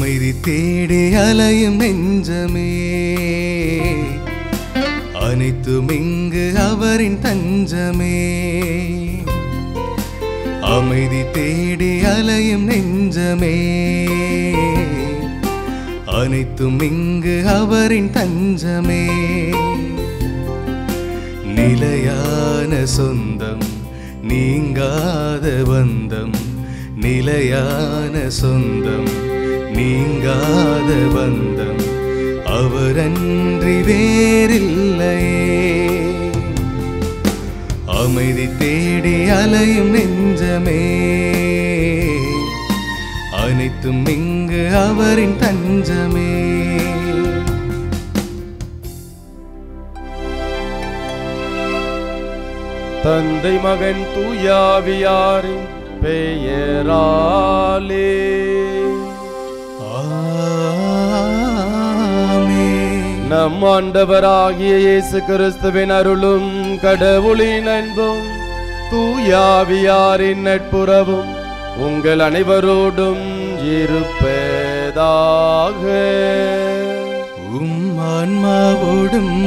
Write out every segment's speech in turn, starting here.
அமைதி தேடி அலையும் நெஞ்சமே அனைத்தும் இங்கு அவரின் தஞ்சமே அமைதி தேடி அலையும் நெஞ்சமே அனைத்தும் இங்கு அவரின் தஞ்சமே நிலையான சொந்தம் நீங்காத பந்தம் நிலையான சொந்தம் நீங்காத பந்தம் அவரன்றி வேறில்லையே அமைதி தேடி அலையும் நெஞ்சமே அனைத்தும் இங்கு அவரின் தஞ்சமே தந்தை மகன் தூயாவியாரின் பெயராலே ஆமென். நம் ஆண்டவராகிய இயேசு கிறிஸ்துவின் அருளும் கடவுளின் அன்பும் தூயாவியாரின் நட்புறவும் உங்கள் அனைவரோடும் இருப்பதாக உம் ஆன்மாவோடும்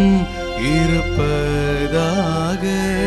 இருப்பதாக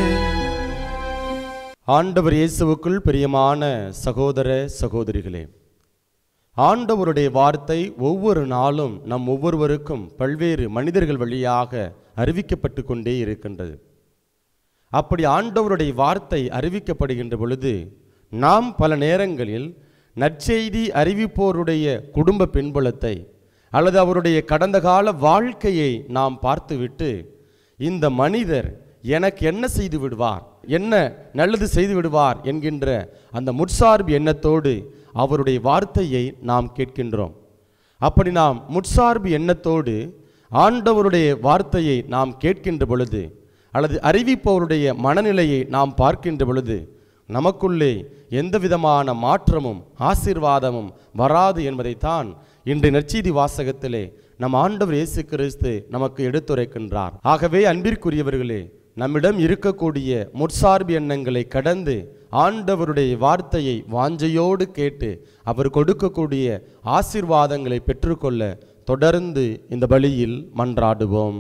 ஆண்டவர் இயேசுவுக்குள் பிரியமான சகோதர சகோதரிகளே ஆண்டவருடைய வார்த்தை ஒவ்வொரு நாளும் நம் ஒவ்வொருவருக்கும் பல்வேறு மனிதர்கள் வழியாக அறிவிக்கப்பட்டு கொண்டே இருக்கின்றது அப்படி ஆண்டவருடைய வார்த்தை அறிவிக்கப்படுகின்ற பொழுது நாம் பல நேரங்களில் நற்செய்தி அறிவிப்போருடைய குடும்ப பின்புலத்தை அல்லது அவருடைய கடந்த கால வாழ்க்கையை நாம் பார்த்துவிட்டு இந்த மனிதர் எனக்கு என்ன செய்து விடுவார் என்ன நல்லது செய்து விடுவார் என்கின்ற அந்த முற்சார்பு எண்ணத்தோடு அவருடைய வார்த்தையை நாம் கேட்கின்றோம் அப்படி நாம் முற்சார்பு எண்ணத்தோடு ஆண்டவருடைய வார்த்தையை நாம் கேட்கின்ற பொழுது அல்லது அறிவிப்பவருடைய மனநிலையை நாம் பார்க்கின்ற பொழுது நமக்குள்ளே எந்த விதமான மாற்றமும் ஆசீர்வாதமும் வராது என்பதைத்தான் இன்றைய நற்செய்தி வாசகத்திலே நம் ஆண்டவர் இயேசு கிறிஸ்து நமக்கு எடுத்துரைக்கின்றார் ஆகவே அன்பிற்குரியவர்களே நம்மிடம் இருக்கக்கூடிய முற்சார்பு எண்ணங்களை கடந்து ஆண்டவருடைய வார்த்தையை வாஞ்சையோடு கேட்டு அவர் கொடுக்கக்கூடிய ஆசீர்வாதங்களை பெற்றுக்கொள்ள தொடர்ந்து இந்த பலியில் மன்றாடுவோம்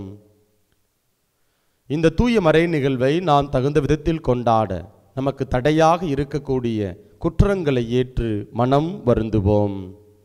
இந்த தூய மறை நிகழ்வை நாம் தகுந்த விதத்தில் கொண்டாட நமக்கு தடையாக இருக்கக்கூடிய குற்றங்களை ஏற்று மனம் வருந்துவோம்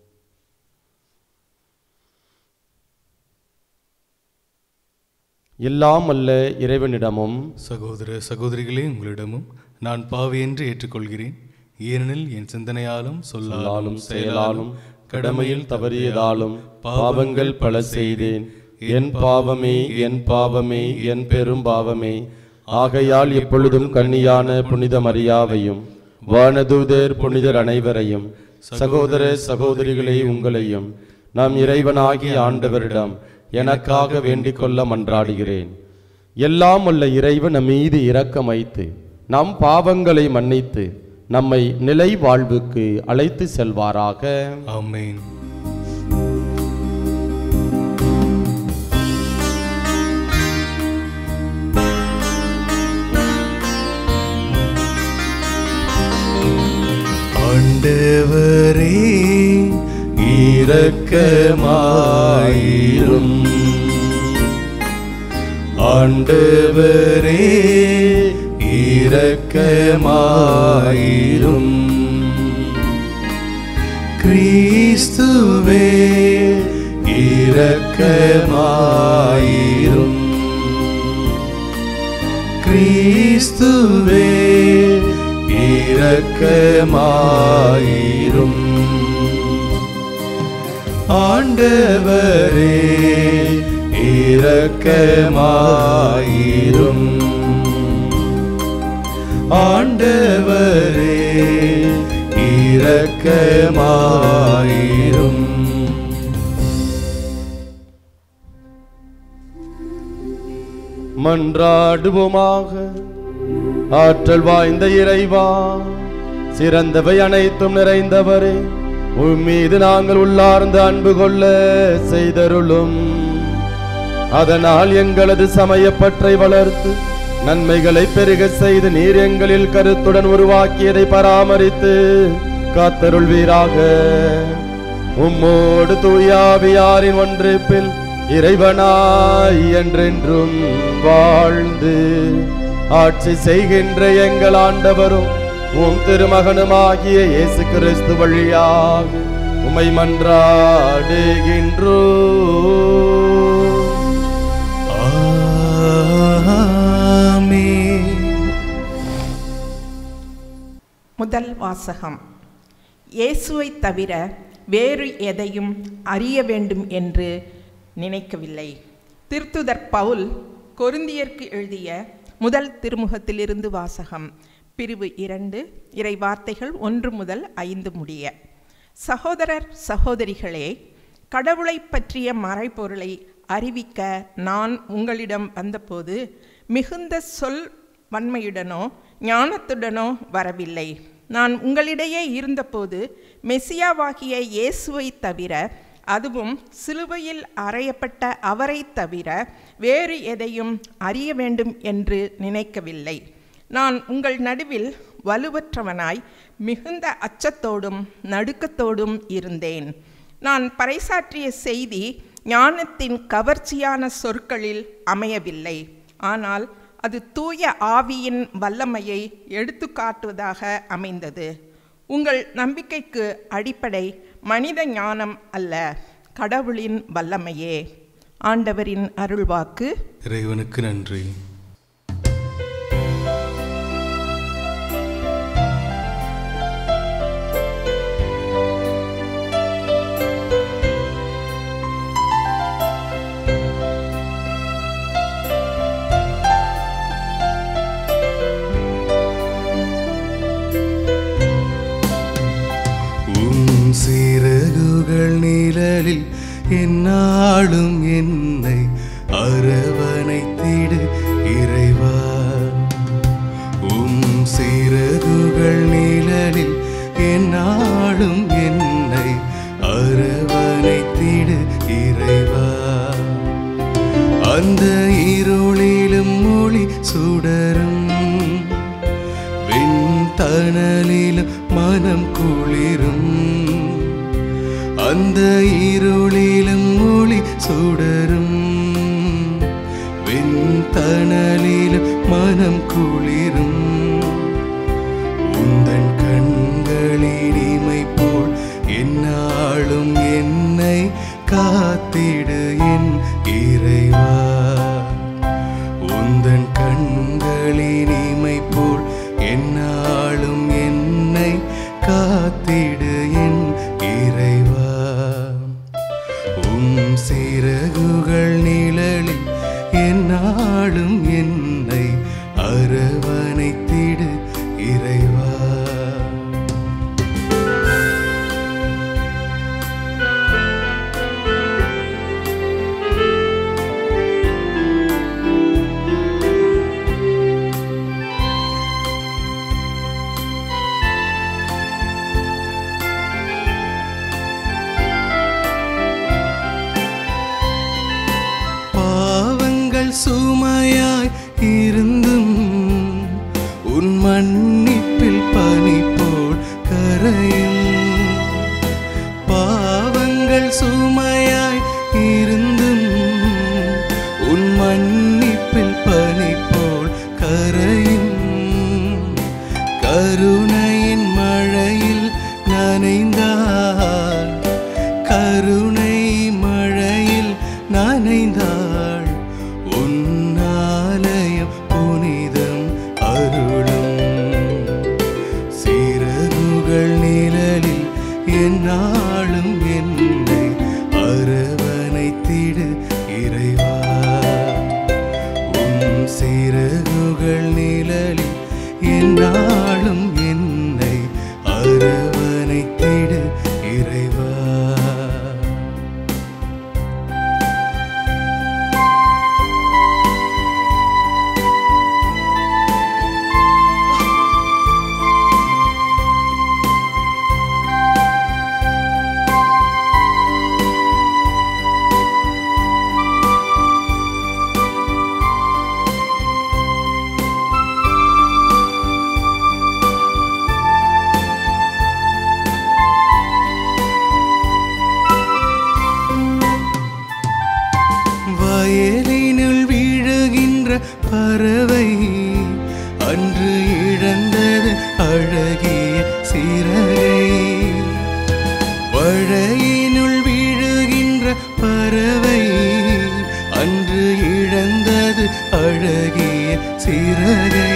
எல்லாம் அல்ல இறைவனிடமும் சகோதர சகோதரிகளே உங்களிடமும் நான் பாவி என்று ஏற்றுக்கொள்கிறேன் ஏனெனில் என் சிந்தனையாலும் சொல்லாலும் சொல்லாலும் செயலாலும் கடமையில் தவறியதாலும் பாவங்கள் பல செய்தேன் என் பாவமே என் பாவமே என் பெரும் பாவமே ஆகையால் எப்பொழுதும் கன்னியான புனித மரியாவையும் வானதூதர் புனிதர் அனைவரையும் சகோதர சகோதரிகளே உங்களையும் நம் இறைவனாகிய ஆண்டவரிடம் எனக்காக வேண்டிக் கொள்ள மன்றாடுகிறேன் எல்லாம் உள்ள இறைவன் நம் மீது இரக்கம் வைத்து நம் பாவங்களை மன்னித்து நம்மை நிலை வாழ்வுக்கு அழைத்து செல்வாராக ஆமென் ஆண்டவரே இரக்கமாயிரும் ஆண்டவரே இரக்கமாயிரும் கிறிஸ்துவே இரக்கமாயிரும் கிறிஸ்துவே இரக்கமாயிரும் ஆண்டவரே இரக்கமாயிரும் ஆண்டவரே இரக்கமாயிரும் மன்றாடுவோமாக ஆற்றல் வாய்ந்த இறைவா சிறந்தவை அனைத்தும் நிறைந்தவரே உம் மீது நாங்கள் உள்ளார்ந்த அன்பு கொள்ள செய்தருளும் அதனால் எங்களது சமயப்பற்றை வளர்த்து நன்மைகளை பெருக செய்து நீர் எங்களில் கருத்துடன் உருவாக்கியதை பராமரித்து காத்தருள்வீராக உம்மோடு தூயாவியாரின் ஒன்றிப்பில் இறைவனாய் என்றென்றும் வாழ்ந்து ஆட்சி செய்கின்ற எங்கள் ஆண்டவரும் உம் திருமகனுமாகிய இயேசு கிறிஸ்து வழியாக உமை மன்றாடுகின்றோ ஆமென் முதல் வாசகம் இயேசுவை தவிர வேறு எதையும் அறிய வேண்டும் என்று நினைக்கவில்லை திருத்துதர் பவுல் கொருந்தியர்க்கு எழுதிய முதல் திருமுகத்திலிருந்து வாசகம் பிரிவு இரண்டு இறை வார்த்தைகள் ஒன்று முதல் ஐந்து முடிய சகோதரர் சகோதரிகளே கடவுளை பற்றிய மறைபொருளை அறிவிக்க நான் உங்களிடம் வந்தபோது மிகுந்த சொல் வன்மையுடனோ ஞானத்துடனோ வரவில்லை நான் உங்களிடையே இருந்தபோது மெசியாவாகிய இயேசுவை தவிர அதுவும் சிலுவையில் அறையப்பட்ட அவரை தவிர வேறு எதையும் அறிய வேண்டும் என்று நினைக்கவில்லை நான் உங்கள் நடுவில் வலுவற்றவனாய் மிகுந்த அச்சத்தோடும் நடுக்கத்தோடும் இருந்தேன் நான் பறைசாற்றிய செய்தி ஞானத்தின் கவர்ச்சியான சொற்களில் அமையவில்லை ஆனால் அது தூய ஆவியின் வல்லமையை எடுத்துக்காட்டுவதாக அமைந்தது உங்கள் நம்பிக்கைக்கு அடிப்படை மனித ஞானம் அல்ல கடவுளின் வல்லமையே ஆண்டவரின் அருள்வாக்கு இறைவனுக்கு நன்றி உன் சிறகுகள் நிழலில் என்னாலும் என்னை அரவணைத்திடு இறைவா உம் சிறகுகள் நிழலில் என்னாலும் என்னை அரவணைத்திடு இறைவா அந்த இருளிலும் மொழி சுடரும் வெண்தணலிலும் மனம் குளிரும் அந்த இருளிலும் மொழி சுடரும் வெண்தணலிலும் மனம் குளிரும் உந்தன் கண்களின் இமை போல் என்னாலும் என்னை காத்திடு என் இறைவா உந்தன் கண்களின் இமை போல் என்னாலும் என்னை காத்திடு என் இறைவா உம் சிறகுகள் நிழலில் என்னாலும் என்னை அரவணைத்திடு இறைவா பாவங்கள் சுமையாய் இருந்தும் உன் மன்னிப்பில் பனி போல் கரையும் பாவங்கள் சுமையாய் இருந்தும் உன் மன்னிப்பில் பனி போல் கரையும் கருணையின் மழையில் நனைந்தாள் கருணை மழையில் நனைந்தாள் உன்னாலயம் புனிதம் அருளும் சிறகுகள் நிழலில் என்னாலும் என்னை அரவணைத்திடு இறைவா உம் சிறகுகள் நிழலில் என்னாலும் என்னை அரவணைத்திடு இறைவா பறவை அன்று இழந்தது அழகிய சிறகை வழையினுள் விழுகின்ற பறவை அன்று இழந்தது அழகிய சிறகை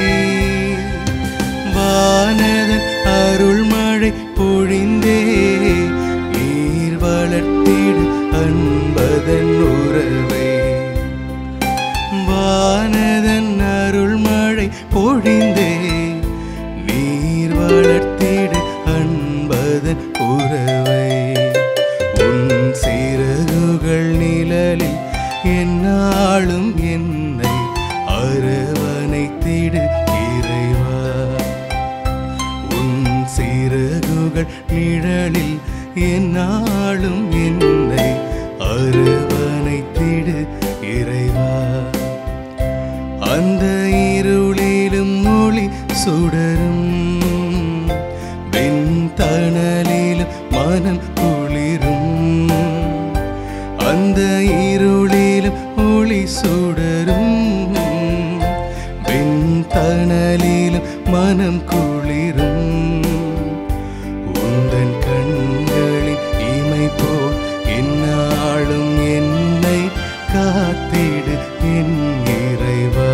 வானதன் அருள்மழை பொழிந்தே நீர் வளர்த்திடு அன்பதன் உறவை வானதன் அருள்மழை பொழிந்தே நீர் வளர்த்திடு அன்பதன் உறவை உன் சிறகுகள் நிழலில் என்னாலும் என்னை அரவணைத்திடு இறைவா உன் சிறகுகள் நிழலில் என்னாலும் என்னை அரவணைத்திடு இறைவா அந்த இருளிலும் ஒளி சுடரும் வெண் தணலிலும் மனம் குளிரும் அந்த இருளிலும் ஒளி சுடரும் வெண் தணலிலும் மனம் குளிரும் உந்தன் கண்களின் இமை போல் என்னாலும் என்னை காத்திடு என் இறைவா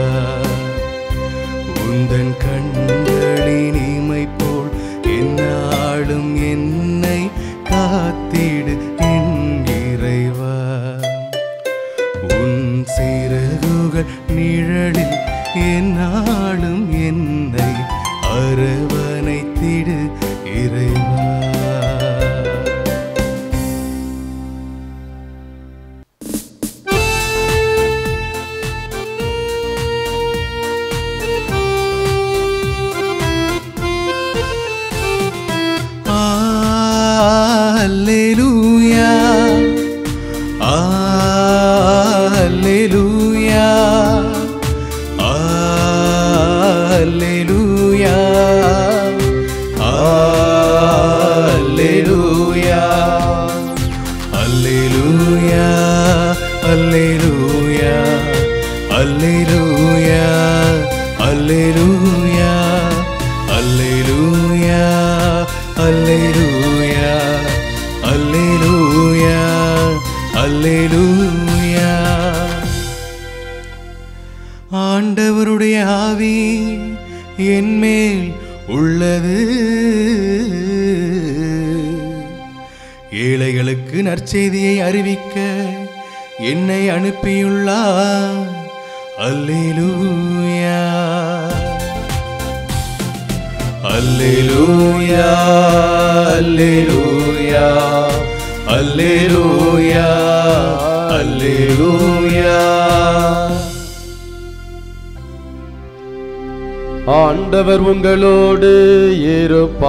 உந்தன் கண்களின் இமை போல் என்னாலும் என்னை காத்திடு என் இறைவா உன் சிறகுகள் நிழலில் என்னாலும் என்னை அரவணைத்திடு இறைவா Alleluia. Alleluia. Alleluia. Alleluia. Alleluia. Alleluia. Alleluia. Alleluia. Alleluia. Alleluia. Alleluia. Alleluia. ஆண்டவருடைய ஆவி என் மேல் உள்ளது ஏழைகளுக்கு நற்செய்தியை அறிவிக்க என்னை அனுப்பியுள்ளார் அல்லேலூயா அல்லேலூயா அல்லேலூயா அல்லேலூயா அல்லேலூயா ஆண்டவர் உங்களோடு இருப்பாராக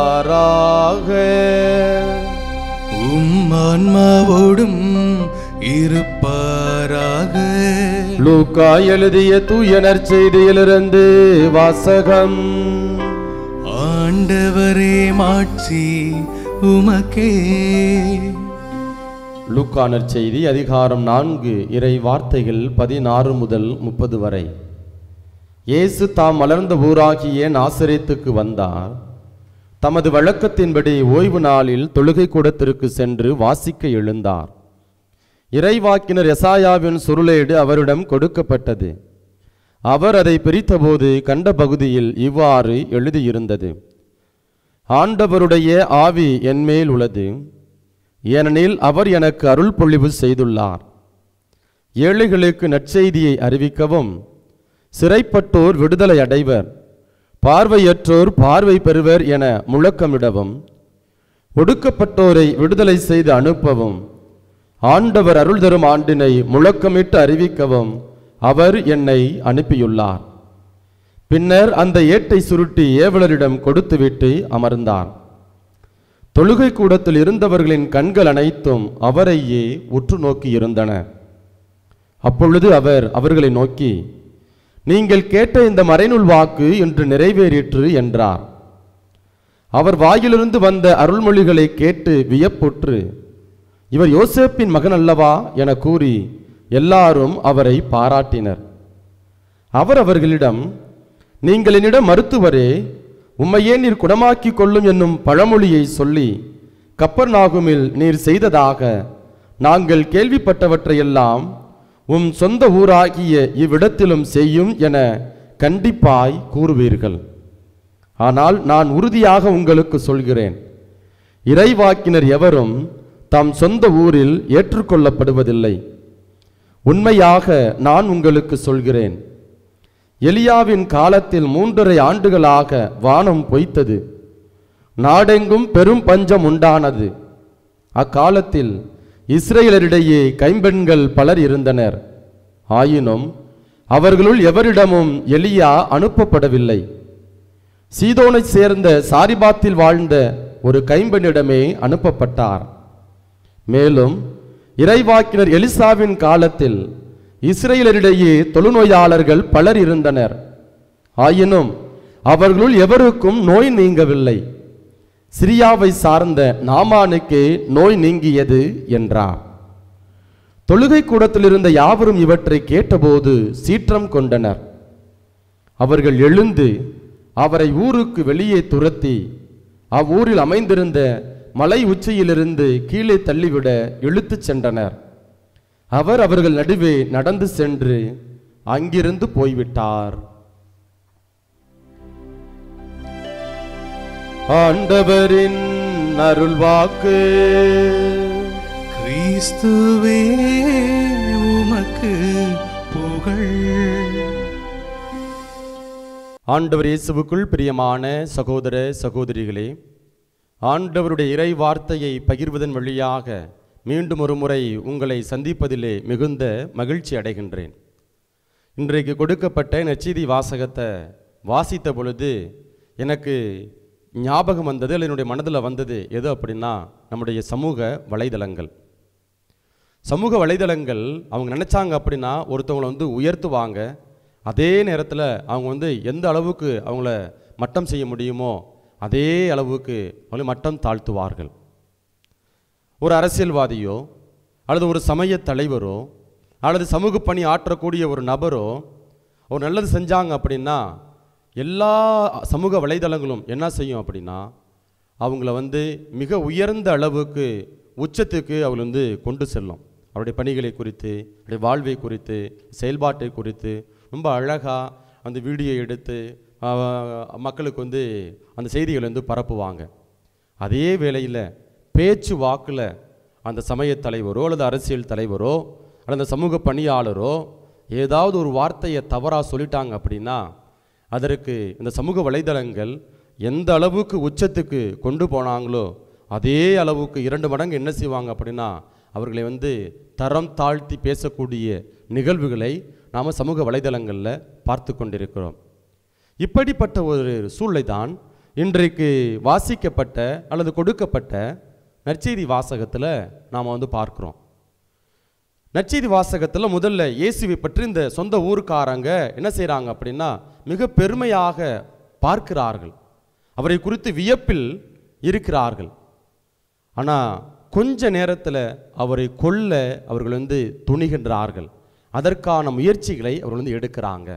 உம் ஆன்மாவோடும் இருப்பாராக லூக்கா எழுதிய தூய நற்செய்தியிலிருந்து வாசகம் ஆண்டவரே மாட்சி உமக்கே லூக்கா நற்செய்தி அதிகாரம் நான்கு இறை வார்த்தைகள் பதினாறு முதல் முப்பது வரை இயேசு தாம் மலர்ந்த ஊராகிய நாசரேத்துக்கு வந்தார் தமது வழக்கத்தின்படி ஓய்வு நாளில் தொழுகை கூடத்திற்கு சென்று வாசிக்க எழுந்தார் இறைவாக்கினர் எசாயாவின் சுருளேடு அவரிடம் கொடுக்கப்பட்டது அவர் அதை பிரித்தபோது கண்ட பகுதியில் இவ்வாறு எழுதியிருந்தது ஆண்டவருடைய ஆவி என்மேல் உள்ளது ஏனெனில் அவர் எனக்கு அருள் பொழிவு செய்துள்ளார் ஏழைகளுக்கு நற்செய்தியை அறிவிக்கவும் சிறைப்பட்டோர் விடுதலை அடைவர் பார்வையற்றோர் பார்வை பெறுவர் என முழக்கமிடவும் ஒடுக்கப்பட்டோரை விடுதலை செய்து அனுப்பவும் ஆண்டவர் அருள் தரும் ஆண்டினை முழக்கமிட்டு அறிவிக்கவும் அவர் என்னை அனுப்பியுள்ளார் பின்னர் அந்த ஏட்டை சுருட்டி ஏவலரிடம் கொடுத்துவிட்டு அமர்ந்தார் தொழுகை கூடத்தில் இருந்தவர்களின் கண்கள் அனைத்தும் அவரையே உற்று நோக்கி இருந்தன அப்பொழுது அவர் அவர்களை நோக்கி நீங்கள் கேட்ட இந்த மறைநூல் வாக்கு இன்று நிறைவேறிற்று என்றார் அவர் வாயிலிருந்து வந்த அருள்மொழிகளை கேட்டு வியப்புற்று இவர் யோசேப்பின் மகன் அல்லவா என கூறி எல்லாரும் அவரை பாராட்டினர் அவர் அவர்களிடம் நீங்கள் என்னிடம் மருத்துவரே உம்மையே நீர் குணமாக்கிக் கொள்ளும் என்னும் பழமொழியை சொல்லி கப்பர்நாகுமில் நீர் செய்ததாக நாங்கள் கேள்விப்பட்டவற்றையெல்லாம் உம் சொந்த ஊராகிய இவ்விடத்திலும் செய்யும் என கண்டிப்பாய் கூறுவீர்கள் ஆனால் நான் உறுதியாக உங்களுக்கு சொல்கிறேன் இறைவாக்கினர் எவரும் தம் சொந்த ஊரில் ஏற்றுக்கொள்ளப்படுவதில்லை உண்மையாக நான் உங்களுக்கு சொல்கிறேன் எலியாவின் காலத்தில் மூன்றரை ஆண்டுகளாக வானம் பொய்த்தது நாடெங்கும் பெரும் பஞ்சம் உண்டானது அக்காலத்தில் இஸ்ரேலரிடையே கைம்பெண்கள் பலர் இருந்தனர் ஆயினும் அவர்களுள் எவரிடமும் எலியா அனுப்பப்படவில்லை சீதோனைச் சேர்ந்த சாரிபாத்தில் வாழ்ந்த ஒரு கைம்பெண்ணிடமே அனுப்பப்பட்டார் மேலும் இறைவாக்கினர் எலிசாவின் காலத்தில் இஸ்ரேலரிடையே தொழுநோயாளர்கள் பலர் இருந்தனர் ஆயினும் அவர்களுள் எவருக்கும் நோய் நீங்கவில்லை சிரியாவை சார்ந்த நாமானுக்கே நோய் நீங்கியது என்றார் தொழுகை கூடத்தில் இருந்த யாவரும் இவற்றை கேட்டபோது சீற்றம் கொண்டனர் அவர்கள் எழுந்து அவரை ஊருக்கு வெளியே துரத்தி அவ்வூரில் அமைந்திருந்த மலை உச்சியிலிருந்து கீழே தள்ளிவிட இழுத்துச் சென்றனர் அவர் அவர்கள் நடுவே நடந்து சென்று அங்கிருந்து போய்விட்டார் ஆண்டவரின் அருள்வாக்கு கிறிஸ்துவே உமக்கு புகழ் ஆண்டவர் இயேசுவுக்குள் பிரியமான சகோதர சகோதரிகளே ஆண்டவருடைய இறை வார்த்தையை பகிர்வதன் வழியாக மீண்டும் ஒரு முறை உங்களை சந்திப்பதிலே மிகுந்த மகிழ்ச்சி அடைகின்றேன் இன்றைக்கு கொடுக்கப்பட்ட நச்சீதி வாசகத்தை வாசித்த பொழுது எனக்கு ஞாபகம் வந்தது அல்லது என்னுடைய மனதில் வந்தது எது அப்படின்னா நம்முடைய சமூக வலைதளங்கள் சமூக வலைதளங்கள் அவங்க நினச்சாங்க அப்படின்னா ஒருத்தவங்களை வந்து உயர்த்துவாங்க அதே நேரத்தில் அவங்க வந்து எந்த அளவுக்கு அவங்கள மட்டம் செய்ய முடியுமோ அதே அளவுக்கு அவங்களை மட்டம் தாழ்த்துவார்கள் ஒரு அரசியல்வாதியோ அல்லது ஒரு சமய தலைவரோ அல்லது சமூக பணி ஆற்றக்கூடிய ஒரு நபரோ ஒரு நல்லது செஞ்சாங்க அப்படின்னா எல்லா சமூக வலைதளங்களும் என்ன செய்யும் அப்படின்னா அவங்கள வந்து மிக உயர்ந்த அளவுக்கு உச்சத்துக்கு அவங்களை வந்து கொண்டு செல்லும் அவருடைய பணிகளை குறித்து அவருடைய வாழ்வை குறித்து செயல்பாட்டை குறித்து ரொம்ப அழகாக அந்த வீடியோ எடுத்து ஆஹ், மக்களுக்கு வந்து அந்த செய்திகளை வந்து பரப்புவாங்க அதே வேளையில் பேச்சு வாக்கில் அந்த சமய தலைவரோ அல்லது அரசியல் தலைவரோ அல்லது அந்த சமூக பணியாளரோ ஏதாவது ஒரு வார்த்தையை தவறாக சொல்லிட்டாங்க அப்படின்னா அதற்கு இந்த சமூக வலைதளங்கள் எந்த அளவுக்கு உச்சத்துக்கு கொண்டு போனாங்களோ அதே அளவுக்கு இரண்டு மடங்கு என்ன செய்வாங்க அப்படின்னா அவர்களை வந்து தரம் தாழ்த்தி பேசக்கூடிய நிகழ்வுகளை நாம் சமூக வலைதளங்களில் பார்த்து கொண்டிருக்கிறோம் இப்படிப்பட்ட ஒரு சூழ்நிலை தான் இன்றைக்கு வாசிக்கப்பட்ட அல்லது கொடுக்கப்பட்ட நற்செய்தி வாசகத்தில் நாம் வந்து பார்க்கிறோம் நற்செய்தி வாசகத்தில் முதல்ல இயேசுவை பற்றி இந்த சொந்த ஊருக்காரங்க என்ன செய்கிறாங்க அப்படின்னா மிக பெருமையாக பார்க்கிறார்கள் அவரை குறித்து வியப்பில் இருக்கிறார்கள் ஆனால் கொஞ்ச நேரத்தில் அவரை கொல்ல அவர்கள் வந்து துணிகின்றார்கள் அதற்கான முயற்சிகளை அவர்கள் வந்து எடுக்கிறாங்க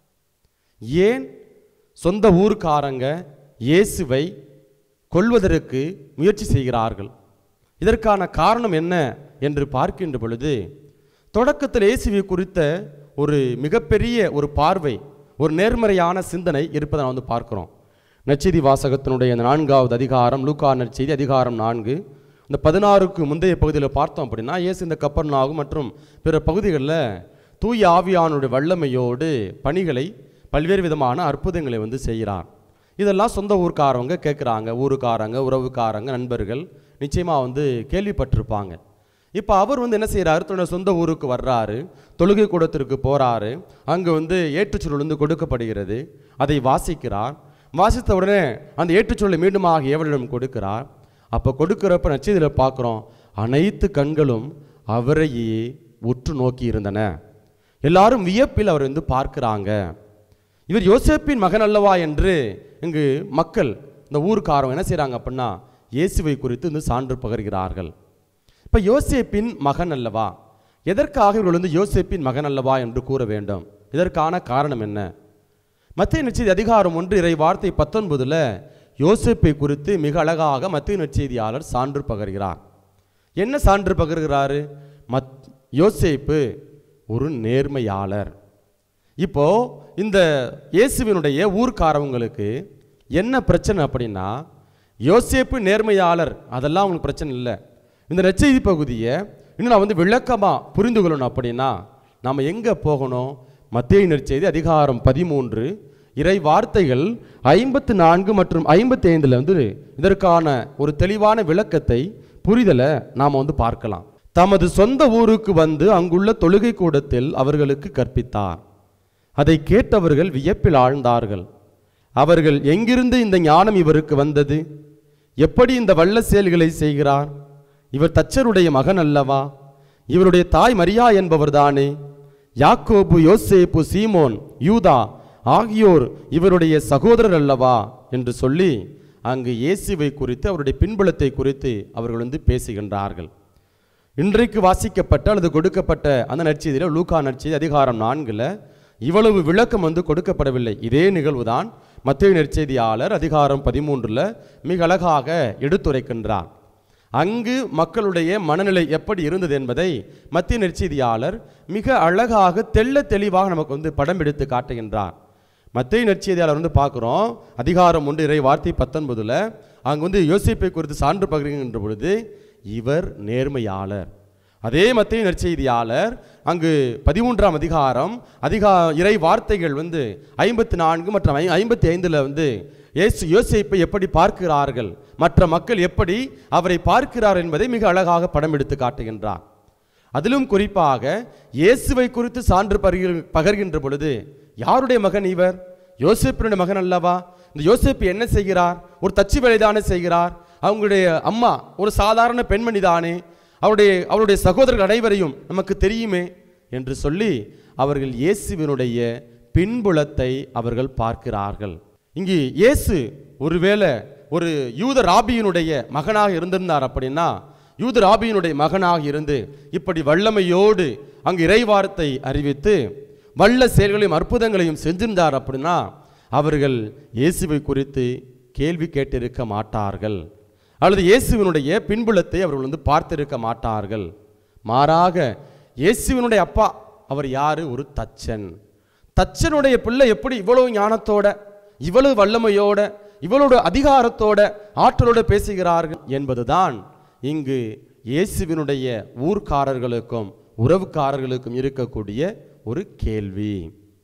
ஏன் சொந்த ஊர்க்காரங்க இயேசுவை கொல்வதற்கு முயற்சி செய்கிறார்கள் இதற்கான காரணம் என்ன என்று பார்க்கின்ற பொழுது தொடக்கத்தில் இயேசுவை குறித்த ஒரு மிகப்பெரிய ஒரு பார்வை ஒரு நேர்மறையான சிந்தனை இருப்பதை நான் வந்து பார்க்கிறோம் நற்செய்தி வாசகத்தினுடைய இந்த நான்காவது அதிகாரம் லூக்கா நற்செய்தி அதிகாரம் நான்கு இந்த பதினாறுக்கு முந்தைய பகுதியில் பார்த்தோம் அப்படின்னா இயேசு இந்த கப்பர்நாகு மற்றும் பிற பகுதிகளில் தூய ஆவியானுடைய வல்லமையோடு பணிகளை பல்வேறு விதமான அற்புதங்களை வந்து செய்கிறார் இதெல்லாம் சொந்த ஊர்க்காரவங்க கேட்குறாங்க ஊருக்காரங்க உறவுக்காரங்க நண்பர்கள் நிச்சயமாக வந்து கேள்விப்பட்டிருப்பாங்க இப்போ அவர் வந்து என்ன செய்கிறாரு தன்னோட சொந்த ஊருக்கு வர்றாரு தொழுகை கூடத்திற்கு போகிறாரு அங்கே வந்து ஏற்றுச்சொல் வந்து கொடுக்கப்படுகிறது அதை வாசிக்கிறார் வாசித்த உடனே அந்த ஏற்றுச்சொல்லை மீண்டுமாக ஏவலிடம் கொடுக்கிறார் அப்போ கொடுக்கிறப்ப நச்சதில் பார்க்குறோம் அனைத்து கண்களும் அவரையே உற்று நோக்கி இருந்தன எல்லாரும் வியப்பில் அவர் வந்து பார்க்கிறாங்க இவர் யோசேப்பின் மகன் அல்லவா என்று இங்கு மக்கள் இந்த ஊருக்காரங்க என்ன செய்கிறாங்க அப்படின்னா இயேசுவை குறித்து வந்து சான்று பகர்கிறார்கள் இப்போ யோசேப்பின் மகன் அல்லவா எதற்காக இவர்கள் வந்து யோசேப்பின் மகன் அல்லவா என்று கூற வேண்டும் இதற்கான காரணம் என்ன மத்திய நற்செய்தி அதிகாரம் ஒன்று இறை வார்த்தை பத்தொன்பதுல யோசேப்பை குறித்து மிக அழகாக மத்திய நற்செய்தியாளர் சான்று பகர்கிறார் என்ன சான்று பகர்கிறாரு மத் யோசேப்பு ஒரு நேர்மையாளர் இப்போ இந்த இயேசுவினுடைய ஊர்க்காரவங்களுக்கு என்ன பிரச்சனை அப்படின்னா யோசேப்பு நேர்மையாளர் அதெல்லாம் அவங்களுக்கு பிரச்சனை இல்லை இந்த நற்செய்தி பகுதியை இன்னும் நான் வந்து விளக்கமாக புரிந்து கொள்ளணும் அப்படின்னா நாம் எங்கே போகணும் மத்திய நற்செய்தி அதிகாரம் பதிமூன்று இறை வார்த்தைகள் ஐம்பத்து நான்கு மற்றும் ஐம்பத்தி ஐந்தில் வந்து இதற்கான ஒரு தெளிவான விளக்கத்தை புரிதலை நாம் வந்து பார்க்கலாம் தமது சொந்த ஊருக்கு வந்து அங்குள்ள தொழுகை கூடத்தில் அவர்களுக்கு கற்பித்தார் அதை கேட்டவர்கள் வியப்பில் ஆழ்ந்தார்கள் அவர்கள் எங்கிருந்து இந்த ஞானம் இவருக்கு வந்தது எப்படி இந்த வல்ல செயல்களை செய்கிறார் இவர் தச்சருடைய மகன் அல்லவா இவருடைய தாய் மரியா என்பவர்தானே யாக்கோபு யோசேப்பு சீமோன் யூதா ஆகியோர் இவருடைய சகோதரர் அல்லவா என்று சொல்லி அங்கு இயேசுவை குறித்து அவருடைய பின்புலத்தை குறித்து அவர்கள் வந்து பேசுகின்றார்கள் இன்றைக்கு வாசிக்கப்பட்ட அல்லது கொடுக்கப்பட்ட அந்த நற்செய்தியில் லூக்கா நற்செய்தி அதிகாரம் நான்கில் இவ்வளவு விளக்கம் வந்து கொடுக்கப்படவில்லை இதே நிகழ்வுதான் மத்திய நற்செய்தியாளர் அதிகாரம் பதிமூன்றில் மிக அழகாக எடுத்துரைக்கின்றார் அங்கு மக்களுடைய மனநிலை எப்படி இருந்தது என்பதை மத்திய நற்செய்தியாளர் மிக அழகாக தெள்ள தெளிவாக நமக்கு வந்து படம் எடுத்து காட்டுகின்றார் மத்திய நற்செய்தியாளர் வந்து பார்க்குறோம் அதிகாரம் ஒன்று இறை வார்த்தை பத்தொன்பதுல அங்கு வந்து யோசிப்பை குறித்து சான்று பகிர்கின்ற பொழுது இவர் நேர்மையாளர் அதே மத்திய நற்செய்தியாளர் அங்கு பதிமூன்றாம் அதிகாரம் அதிகா இறை வார்த்தைகள் வந்து ஐம்பத்தி நான்கு மற்றும் ஐ- ஐம்பத்தி ஐந்தில் வந்து இயேசு யோசேப்பை எப்படி பார்க்கிறார்கள் மற்ற மக்கள் எப்படி அவரை பார்க்கிறார் என்பதை மிக அழகாக படம் எடுத்து காட்டுகின்றார் அதிலும் குறிப்பாக இயேசுவை குறித்து சான்று பகிர் பகர்கின்ற பொழுது யாருடைய மகன் இவர் யோசேப்பினுடைய மகன் அல்லவா இந்த யோசேப்பு என்ன செய்கிறார் ஒரு தச்சு வேலைதானே செய்கிறார் அவங்களுடைய அம்மா ஒரு சாதாரண பெண்மணி தானே அவருடைய அவருடைய சகோதரர்கள் அனைவரையும் நமக்கு தெரியுமே என்று சொல்லி அவர்கள் இயேசுவினுடைய பின்புலத்தை அவர்கள் பார்க்கிறார்கள் இங்கு இயேசு ஒருவேளை ஒரு யூத ராபியினுடைய மகனாக இருந்திருந்தார் அப்படின்னா யூத ராபியினுடைய மகனாக இருந்து இப்படி வல்லமையோடு அங்கு இறைவார்த்தை அறிவித்து வல்ல செயல்களையும் அற்புதங்களையும் செஞ்சிருந்தார் அப்படின்னா அவர்கள் இயேசுவை குறித்து கேள்வி கேட்டிருக்க மாட்டார்கள் அல்லது இயேசுவினுடைய பின்புலத்தை அவர்கள் வந்து பார்த்திருக்க மாட்டார்கள் மாறாக இயேசுவினுடைய அப்பா அவர் யாரு ஒரு தச்சன் தச்சனுடைய பிள்ளை எப்படி இவ்வளவு ஞானத்தோட இவ்வளவு வல்லமையோட இவ்வளவு அதிகாரத்தோட ஆற்றலோட பேசுகிறார்கள் என்பதுதான் இங்கு இயேசுவினுடைய ஊர்க்காரர்களுக்கும் உறவுக்காரர்களுக்கும் இருக்கக்கூடிய ஒரு கேள்வி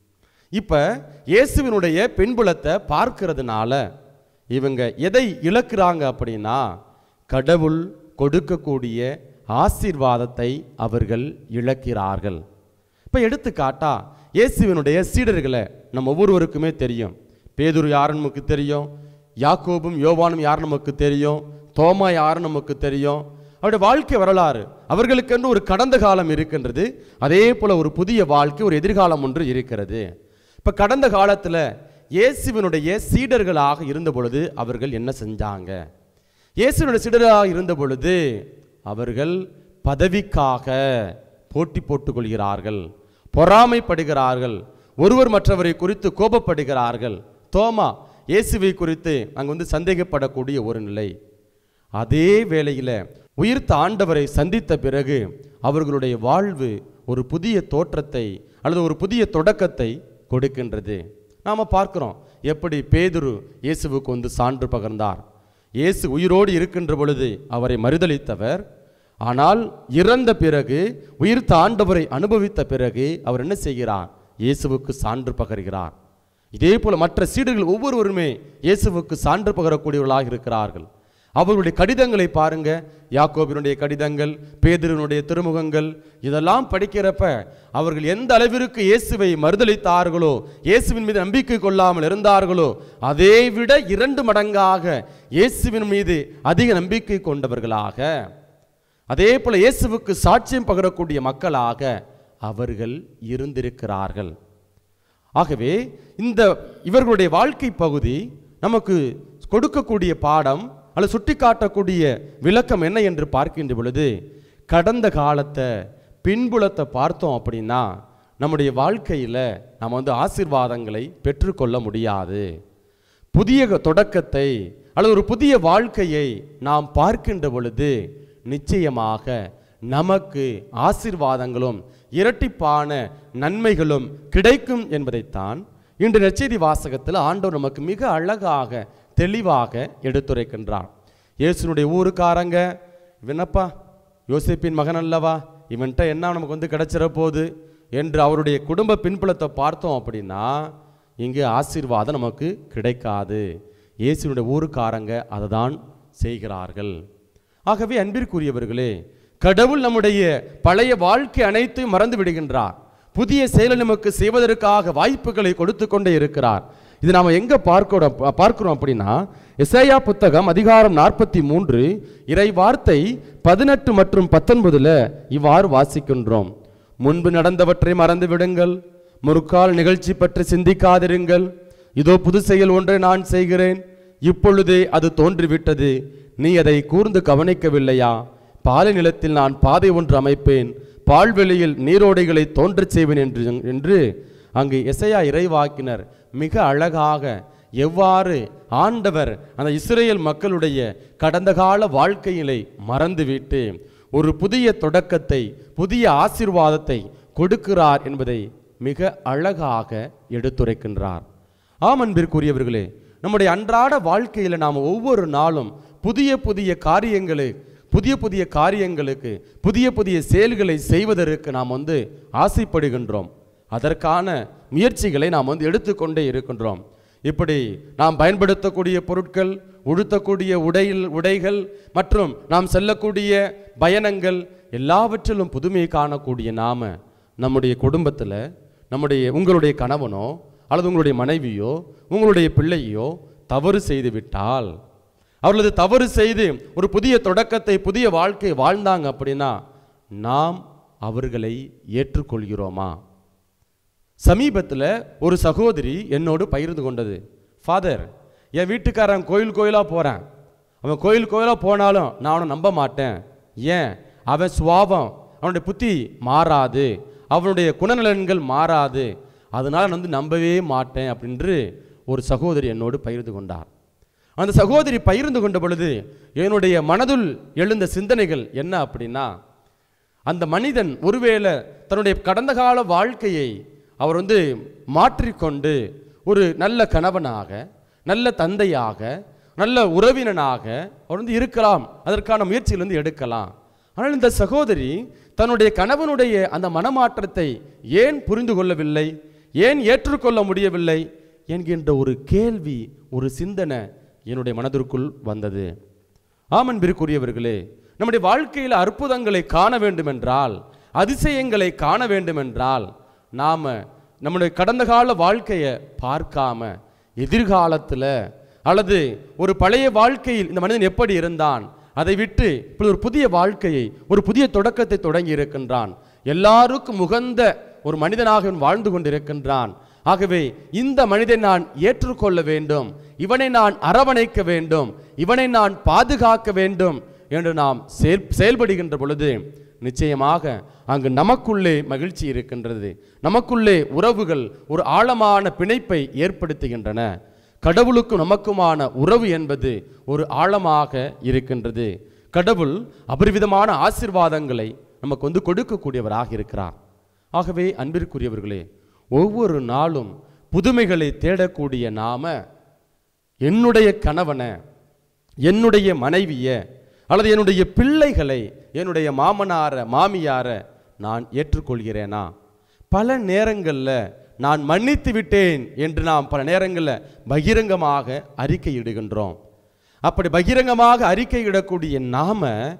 இப்ப இயேசுவினுடைய பின்புலத்தை பார்க்கிறதுனால இவங்க எதை இழக்கிறாங்க அப்படின்னா கடவுள் கொடுக்கக்கூடிய ஆசீர்வாதத்தை அவர்கள் இழக்கிறார்கள் இப்ப எடுத்துக்காட்டா இயேசுவினுடைய சீடர்களை நம்ம ஒவ்வொருவருக்குமே தெரியும் பேதுரு யாருன்னு நமக்கு தெரியும் யாக்கோபும் யோவானும் யார் நமக்கு தெரியும் தோமா யாருன்னு நமக்கு தெரியும் அவருடைய வாழ்க்கை வரலாறு அவர்களுக்கென்று ஒரு கடந்த காலம் இருக்கின்றது அதே போல ஒரு புதிய வாழ்க்கை ஒரு எதிர்காலம் ஒன்று இருக்கிறது இப்ப கடந்த காலத்துல இயேசுவினுடைய சீடர்களாக இருந்த பொழுது அவர்கள் என்ன செஞ்சாங்க இயேசுவினுடைய சீடராக இருந்த பொழுது அவர்கள் பதவிக்காக போட்டி போட்டுக் கொள்கிறார்கள் பொறாமைப்படுகிறார்கள் ஒருவர் மற்றவரை குறித்து கோபப்படுகிறார்கள் தோமா இயேசுவை குறித்து அங்கு வந்து சந்தேகப்படக்கூடிய ஒரு நிலை அதே வேளையில உயிர்த்த ஆண்டவரை சந்தித்த பிறகு அவர்களுடைய வாழ்வு ஒரு புதிய தோற்றத்தை அல்லது ஒரு புதிய தொடக்கத்தை கொடுக்கின்றது நாம பார்க்கிறோம் எப்படி பேதுரு இயேசுவுக்கு வந்து சான்று பகர்ந்தார் இயேசு உயிரோடு இருக்கின்ற பொழுது அவரை மறுதலித்தவர் ஆனால் இறந்த பிறகு உயிர்த்த ஆண்டவரை அனுபவித்த பிறகு அவர் என்ன செய்கிறார் இயேசுவுக்கு சான்று பகர்கிறார் இதே போல மற்ற சீடர்கள் ஒவ்வொருவருமே இயேசுவுக்கு சான்று பகரக்கூடியவர்களாக இருக்கிறார்கள் அவர்களுடைய கடிதங்களை பாருங்க யாக்கோபினுடைய கடிதங்கள் பேதுருனுடைய திருமுகங்கள் இதெல்லாம் படிக்கிறப்ப அவர்கள் எந்த அளவிற்கு இயேசுவை மறுதலித்தார்களோ இயேசுவின் மீது நம்பிக்கை கொள்ளாமல் இருந்தார்களோ அதை விட இரண்டு மடங்காக இயேசுவின் மீது அதிக நம்பிக்கை கொண்டவர்களாக அதே போல இயேசுவுக்கு சாட்சியம் பகரக்கூடிய மக்களாக அவர்கள் இருந்திருக்கிறார்கள் ஆகவே இந்த இவர்களுடைய வாழ்க்கை பகுதி நமக்கு கொடுக்கக்கூடிய பாடம் அல்லது சுட்டிக்காட்டக்கூடிய விளக்கம் என்ன என்று பார்க்கின்ற பொழுது கடந்த காலத்தை பின்புலத்தை பார்த்தோம் அப்படின்னா நம்முடைய வாழ்க்கையில் நாம் வந்து ஆசீர்வாதங்களை பெற்றுக்கொள்ள முடியாது புதிய தொடக்கத்தை அல்லது ஒரு புதிய வாழ்க்கையை நாம் பார்க்கின்ற பொழுது நிச்சயமாக நமக்கு ஆசீர்வாதங்களும் இரட்டிப்பான நன்மைகளும் கிடைக்கும் என்பதைத்தான் இன்று நற்செய்தி வாசகத்தில் ஆண்டவர் நமக்கு மிக அழகாக தெளிவாக எடுத்துரைக்கின்றார் இயேசுனுடைய ஊருக்காரங்க இவனப்பா யோசிப்பின் மகன் அல்லவா இவன்கிட்ட என்ன நமக்கு வந்து கிடைச்சிட போகுது என்று அவருடைய குடும்ப பின்புலத்தை பார்த்தோம் அப்படின்னா இங்கு ஆசீர்வாதம் நமக்கு கிடைக்காது இயேசுனுடைய ஊருக்காரங்க அதை தான் செய்கிறார்கள் ஆகவே அன்பிற்குரியவர்களே கடவுள் நம்முடைய பழைய வாழ்க்கை அனைத்தையும் மறந்து விடுகின்றார் புதிய செயலை நமக்கு செய்வதற்காக வாய்ப்புகளை கொடுத்து கொண்டே இருக்கிறார் இது நாம் எங்க பார்க்கிறோம் பார்க்கிறோம் அப்படின்னா எசேயா புத்தகம் அதிகாரம் நாற்பத்தி மூன்று இறை வார்த்தை பதினெட்டு மற்றும் பத்தொன்பதுல இவ்வாறு வாசிக்கின்றோம் முன்பு நடந்தவற்றை மறந்து விடுங்கள் முற்கால் நிகழ்ச்சி பற்றி சிந்திக்காதிருங்கள் இதோ புது செயல் ஒன்றை நான் செய்கிறேன் இப்பொழுதே அது தோன்றிவிட்டது நீ அதை கூர்ந்து கவனிக்கவில்லையா பாலை நிலத்தில் நான் பாதை ஒன்று அமைப்பேன் பால்வெளியில் நீரோடைகளை தோன்றச் செய்வேன் என்று என்று அங்கு எசையா இறைவாக்கினர் மிக அழகாக எவ்வாறு ஆண்டவர் அந்த இஸ்ரேல் மக்களுடைய கடந்த கால வாழ்க்கையிலை மறந்துவிட்டு ஒரு புதிய தொடக்கத்தை புதிய ஆசீர்வாதத்தை கொடுக்கிறார் என்பதை மிக அழகாக எடுத்துரைக்கின்றார் ஆம் அன்பிற்குரியவர்களே நம்முடைய அன்றாட வாழ்க்கையில் நாம் ஒவ்வொரு நாளும் புதிய புதிய காரியங்களை புதிய புதிய காரியங்களுக்கு புதிய புதிய செயல்களை செய்வதற்கு நாம் வந்து ஆசைப்படுகின்றோம் அதற்கான முயற்சிகளை நாம் வந்து எடுத்துக்கொண்டே இருக்கின்றோம் இப்படி நாம் பயன்படுத்தக்கூடிய பொருட்கள் உடுத்தக்கூடிய உடையில் உடைகள் மற்றும் நாம் செல்லக்கூடிய பயணங்கள் எல்லாவற்றிலும் புதுமை காணக்கூடிய நாம நம்முடைய குடும்பத்தில் நம்முடைய உங்களுடைய கணவனோ அல்லது உங்களுடைய மனைவியோ உங்களுடைய பிள்ளையோ தவறு செய்து விட்டால் அவர்களது தவறு செய்து ஒரு புதிய தொடக்கத்தை புதிய வாழ்க்கை வாழ்ந்தாங்க அப்படின்னா நாம் அவர்களை ஏற்றுக்கொள்கிறோமா சமீபத்தில் ஒரு சகோதரி என்னோடு பகிர்ந்து கொண்டது ஃபாதர் என் வீட்டுக்காரன் கோயில் கோயிலாக போகிறான் அவன் கோயில் கோயிலாக போனாலும் நான் அவனை நம்ப மாட்டேன் ஏன் அவன் சுவாபம் அவனுடைய புத்தி மாறாது அவனுடைய குணநலன்கள் மாறாது அதனால் நான் வந்து நம்பவே மாட்டேன் அப்படின்று ஒரு சகோதரி என்னோடு பகிர்ந்து கொண்டார் அந்த சகோதரி பகிர்ந்து கொண்ட பொழுது என்னுடைய மனதுள் எழுந்த சிந்தனைகள் என்ன அப்படின்னா அந்த மனிதன் ஒருவேளை தன்னுடைய கடந்த கால வாழ்க்கையை அவர் வந்து மாற்றிக்கொண்டு ஒரு நல்ல கணவனாக நல்ல தந்தையாக நல்ல உறவினனாக அவர் வந்து இருக்கலாம் அதற்கான முயற்சிகள் வந்து எடுக்கலாம் ஆனால் இந்த சகோதரி தன்னுடைய கணவனுடைய அந்த மனமாற்றத்தை ஏன் புரிந்து கொள்ளவில்லை ஏன் ஏற்றுக்கொள்ள முடியவில்லை என்கின்ற ஒரு கேள்வி ஒரு சிந்தனை என்னுடைய மனதிற்குள் வந்தது ஆமன்பிற்குரியவர்களே நம்முடைய வாழ்க்கையில் அற்புதங்களை காண வேண்டுமென்றால் அதிசயங்களை காண வேண்டுமென்றால் நாம நம்முடைய கடந்த கால வாழ்க்கையை பார்க்காம எதிர்காலத்தில் அல்லது ஒரு பழைய வாழ்க்கையில் இந்த மனிதன் எப்படி இருந்தான் அதை விட்டு இப்பொழுது ஒரு புதிய வாழ்க்கையை ஒரு புதிய தொடக்கத்தை தொடங்கி இருக்கின்றான் எல்லாருக்கும் உகந்த ஒரு மனிதனாக இவன் வாழ்ந்து கொண்டிருக்கின்றான் ஆகவே இந்த மனிதனை நான் ஏற்றுக்கொள்ள வேண்டும் இவனை நான் அரவணைக்க வேண்டும் இவனை நான் பாதுகாக்க வேண்டும் என்று நாம் செயல் செயல்படுகின்ற பொழுது நிச்சயமாக அங்கு நமக்குள்ளே மகிழ்ச்சி இருக்கின்றது நமக்குள்ளே உறவுகள் ஒரு ஆழமான பிணைப்பை ஏற்படுத்துகின்றன கடவுளுக்கும் நமக்குமான உறவு என்பது ஒரு ஆழமாக இருக்கின்றது கடவுள் அபரிவிதமான ஆசிர்வாதங்களை நமக்கு வந்து கொடுக்கக்கூடியவராக இருக்கிறார் ஆகவே அன்பிற்குரியவர்களே ஒவ்வொரு நாளும் புதுமைகளை தேடக்கூடிய நாம என்னுடைய கணவனை என்னுடைய மனைவிய அல்லது என்னுடைய பிள்ளைகளை என்னுடைய மாமனார மாமியார நான் ஏற்றுக்கொள்கிறேனா பல நேரங்களில் நான் மன்னித்து விட்டேன் என்று நாம் பல நேரங்களில் பகிரங்கமாக அறிக்கையிடுகின்றோம் அப்படி பகிரங்கமாக அறிக்கையிடக்கூடிய நாம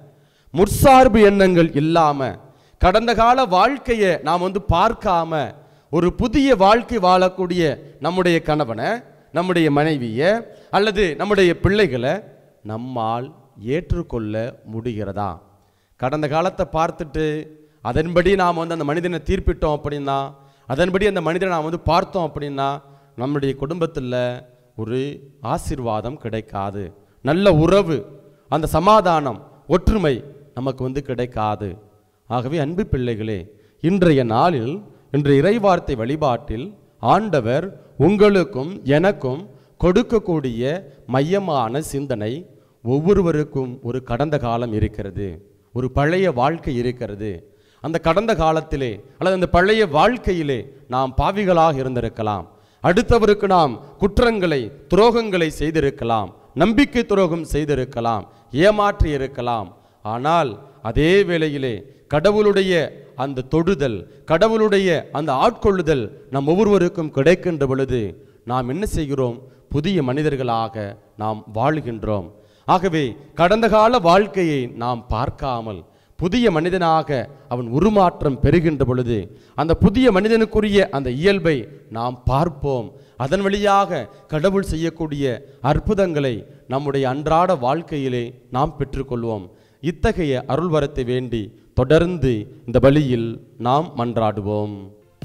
முற்சார்பு எண்ணங்கள் இல்லாம கடந்த கால வாழ்க்கையை நாம் வந்து பார்க்காம ஒரு புதிய வாழ்க்கை வாழக்கூடிய நம்முடைய கணவனை நம்முடைய மனைவியை அல்லது நம்முடைய பிள்ளைகளை நம்மால் ஏற்றுக்கொள்ள முடிகிறதா கடந்த காலத்தை பார்த்துட்டு அதன்படி நாம் வந்து அந்த மனிதனை தீர்ப்பிட்டோம் அப்படின்னா அதன்படி அந்த மனிதனை நாம் வந்து பார்த்தோம் அப்படின்னா நம்முடைய குடும்பத்தில் ஒரு ஆசீர்வாதம் கிடைக்காது நல்ல உறவு அந்த சமாதானம் ஒற்றுமை நமக்கு வந்து கிடைக்காது ஆகவே அன்பு பிள்ளைகளே இன்றைய நாளில் இன்று இறைவார்த்தை வழிபாட்டில் ஆண்டவர் உங்களுக்கும் எனக்கும் கொடுக்கக்கூடிய மையமான சிந்தனை ஒவ்வொருவருக்கும் ஒரு கடந்த காலம் இருக்கிறது ஒரு பழைய வாழ்க்கை இருக்கிறது அந்த கடந்த காலத்திலே அல்லது அந்த பழைய வாழ்க்கையிலே நாம் பாவிகளாக இருந்திருக்கலாம் அடுத்தவருக்கு நாம் குற்றங்களை துரோகங்களை செய்திருக்கலாம் நம்பிக்கை துரோகம் செய்திருக்கலாம் ஏமாற்றி இருக்கலாம் ஆனால் அதே வேளையிலே கடவுளுடைய அந்த தொடுதல் கடவுளுடைய அந்த ஆட்கொள்ளுதல் நம் ஒவ்வொருவருக்கும் கிடைக்கின்ற பொழுது நாம் என்ன செய்கிறோம் புதிய மனிதர்களாக நாம் வாழுகின்றோம் ஆகவே கடந்த கால வாழ்க்கையை நாம் பார்க்காமல் புதிய மனிதனாக அவன் உருமாற்றம் பெறுகின்ற பொழுது அந்த புதிய மனிதனுக்குரிய அந்த இயல்பை நாம் பார்ப்போம் அதன் வழியாக கடவுள் செய்யக்கூடிய அற்புதங்களை நம்முடைய அன்றாட வாழ்க்கையிலே நாம் பெற்றுக்கொள்வோம் இத்தகைய அருள்வரத்தை வேண்டி தொடர்ந்து இந்த வழியில் நாம் மன்றாடுவோம்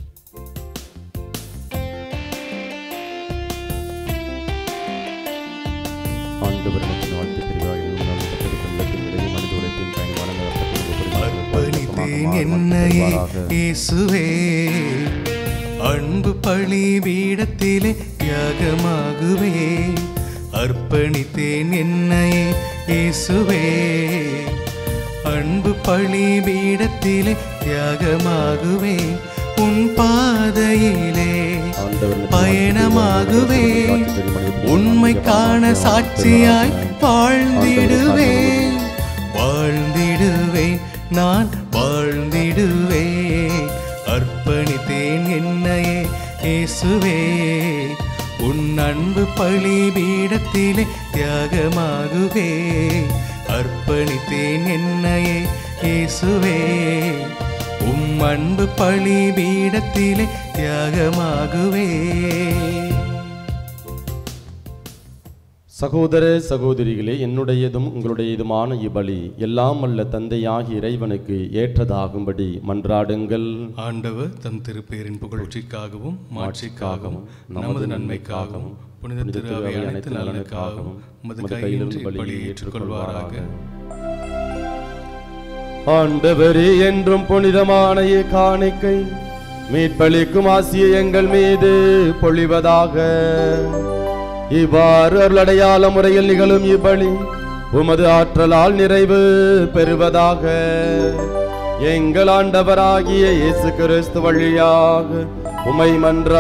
ஆண்டவர் நமக்கு வாழ்த்து பிரிவாக இருந்தாலும் கத்தருக்குள்ளத்தின் இடையே மனித உழைப்பின் பயன்பாடு அர்ப்பணித்தேன் என்னையே இயேசுவே அன்பு பழி பீடத்திலே தியாகமாகுவே அர்ப்பணித்தேன் என்னையே இயேசுவே அன்பு பழி பீடத்திலே தியாகமாகுவே உன் பாதையிலே பயணமாகுவே உண்மைக்கான சாட்சியாய் வாழ்ந்திடுவேன் வாழ்ந்திடுவேன் நான் வாழ்ந்திடுவேன் அர்ப்பணித்தேன் என்னையே இயேசுவே உன் அன்பு பழி பீடத்திலே தியாகமாகுவே அர்ப்பணித்தேன் என்னையே இயேசுவே உம் அன்பு பழி பீடத்திலே தியாகமாகுவே சகோதர சகோதரிகளே என்னுடையதும் உங்களுடையதுமான இபலி எல்லாம் அல்ல தந்தையாகி இறைவனுக்கு ஏற்றதாகும்படி மன்றாடுங்கள் ஆண்டவர் தம் திருப்பேரின் புகழ்ச்சிக்காகவும் மாட்சிக்காகவும் நமது நன்மைக்காகவும் புனித திரு அவை அனைத்து நலனுக்காகவும் உமது கையின்றி பலியை ஏற்றுக்கொள்வாராக ஆண்டவரே என்றும் புனிதமான காணிக்கை மீட்பளிக்கும் ஆசிய எங்கள் மீது பொழிவதாக இவ்வாறு அருளடையாள முறையில் நிகழும் இப்பலி உமது ஆற்றலால் நிறைவு பெறுவதாக எங்கள் ஆண்டவராகிய இயேசு கிறிஸ்து வழியாக உமை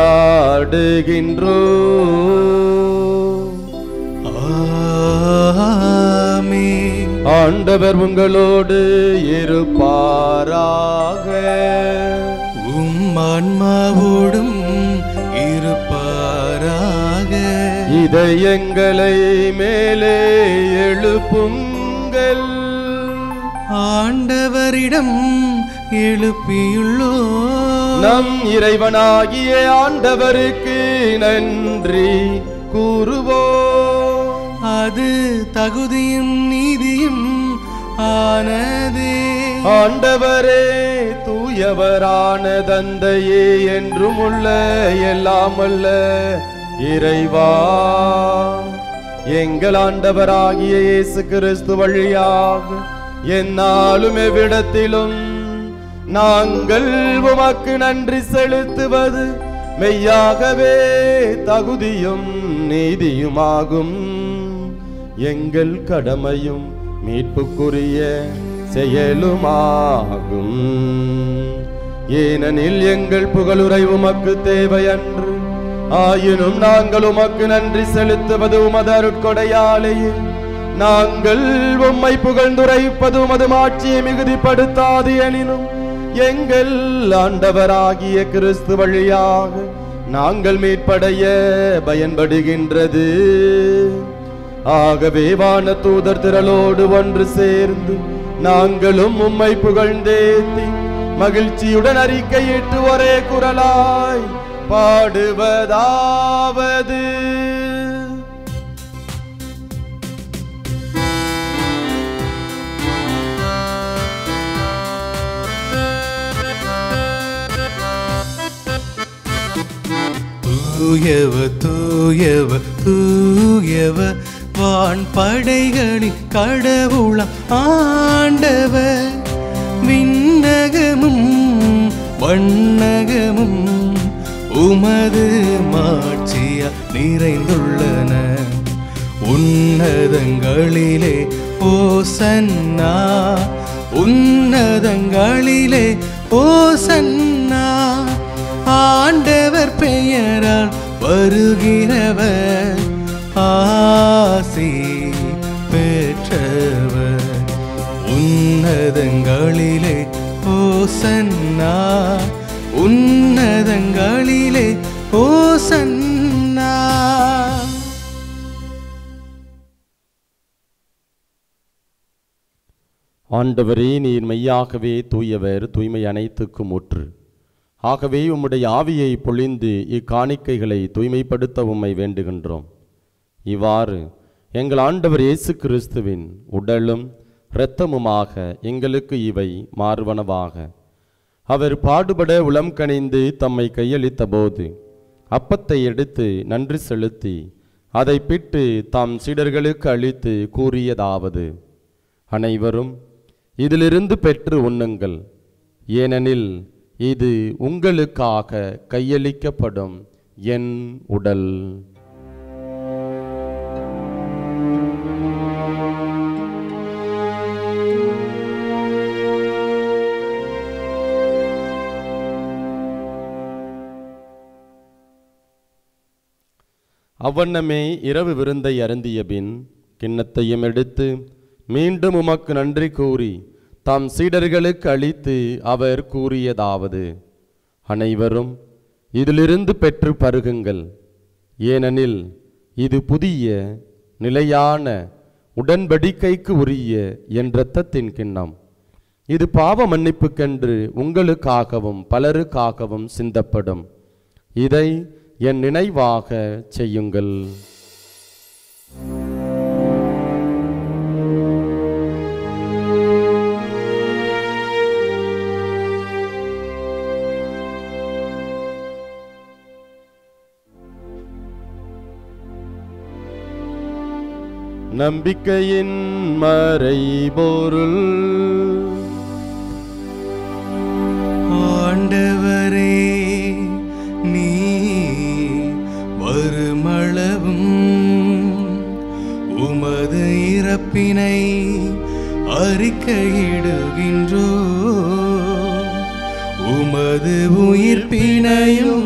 மன்றாடுகின்றோம் ஆமென். ஆண்டவர் உங்களோடு இருப்பாராக உம் ஆன்மாவோடும் இருப்பாராக இதயங்களை மேலே எழுப்புங்கள் ஆண்டவரிடம் எழுப்பியுள்ளோ நம் இறைவனாகிய ஆண்டவருக்கு நன்றி கூறுவோம் அது தகுதியும் நீதியும் ஆனதே ஆண்டவரே தூயவரான தந்தையே என்றும் உள்ள எல்லாம் அல்ல இறைவா எங்கள் ஆண்டவராகிய இயேசு கிறிஸ்து வழியாக என்னாலும் எவ்விடத்திலும் நாங்கள் உமக்கு நன்றி செலுத்துவது மெய்யாகவே தகுதியும் நீதியுமாகும் எங்கள் கடமையும் மீட்புக்குரிய செயலுமாகும் ஏனெனில் எங்கள் புகழுரை உமக்கு தேவையன்று ஆயினும் நாங்கள் உமக்கு நன்றி செலுத்துவது உமது அருட்கொடையாலேயே நாங்கள் உம்மை புகழ்ந்துரைப்பது உமது மாட்சியை மிகுதிப்படுத்தாது எனினும் எங்கள் ஆண்டவராகிய கிறிஸ்து வழியாக நாங்கள் மீட்படைய பயன்படுகின்றது ஆகவே வான தூதர் திரளோடு ஒன்று சேர்ந்து நாங்களும் உம்மை புகழ்ந்தேத்தி மகிழ்ச்சியுடன் அறிக்கையிட்டு ஒரே குரலாய் பாடுவதாவது தூயவ தூயவ தூயவ வான் படைகளின் கடவுளம் ஆண்டவர் விண்ணகமும் வண்ணகமும் உமது மாட்சியா நிறைந்துள்ளன உன்னதங்களிலே ஓசன்னா உன்னதங்களிலே ஓசன்னா ஆண்டவர் பெயரால் வருகிறவர் ஆசி பெற்றவர் உன்னதங்களிலே ஓசன்னா உன்னதங்களிலே ஓசன்னா ஆண்டவரே நீர் மெய்யாகவே தூயவர் தூய்மை அனைத்துக்கும் ஊற்று ஆகவே உம்முடைய ஆவியை பொழிந்து இக்காணிக்கைகளை தூய்மைப்படுத்த உம்மை வேண்டுகின்றோம் இவ்வாறு எங்கள் ஆண்டவர் இயேசு கிறிஸ்துவின் உடலும் இரத்தமுமாக எங்களுக்கு இவை மாறுவனவாக அவர் பாடுபட உளம் கனிந்து தம்மை கையளித்த போது அப்பத்தை எடுத்து நன்றி செலுத்தி அதை பிட்டு தாம் சீடர்களுக்கு அளித்து கூறியதாவது அனைவரும் இதிலிருந்து பெற்று உண்ணுங்கள் ஏனெனில் இது உங்களுக்காக கையளிக்கப்படும் என் உடல் அவ்வண்ணமே இரவு விருந்தை அருந்திய பின் கிண்ணத்தையும் எடுத்து மீண்டும் உமக்கு நன்றி கூறி தாம் சீடர்களுக்கு அளித்து அவர் கூறியதாவது அனைவரும் இதிலிருந்து பெற்று பருகுங்கள் ஏனெனில் இது புதிய நிலையான உடன்படிக்கைக்கு உரிய என் இரத்தத்தின் கிண்ணம் இது பாவ மன்னிப்புக்கென்று உங்களுக்காகவும் பலருக்காகவும் சிந்தப்படும் இதை என் நினைவாக செய்யுங்கள் நம்பிக்கையின் மறைபொருள் ஆண்டவரே நீ வருமளவும் உமது இறப்பினை அறிக்கையிடுகின்றோ உமது உயிர்ப்பினையும்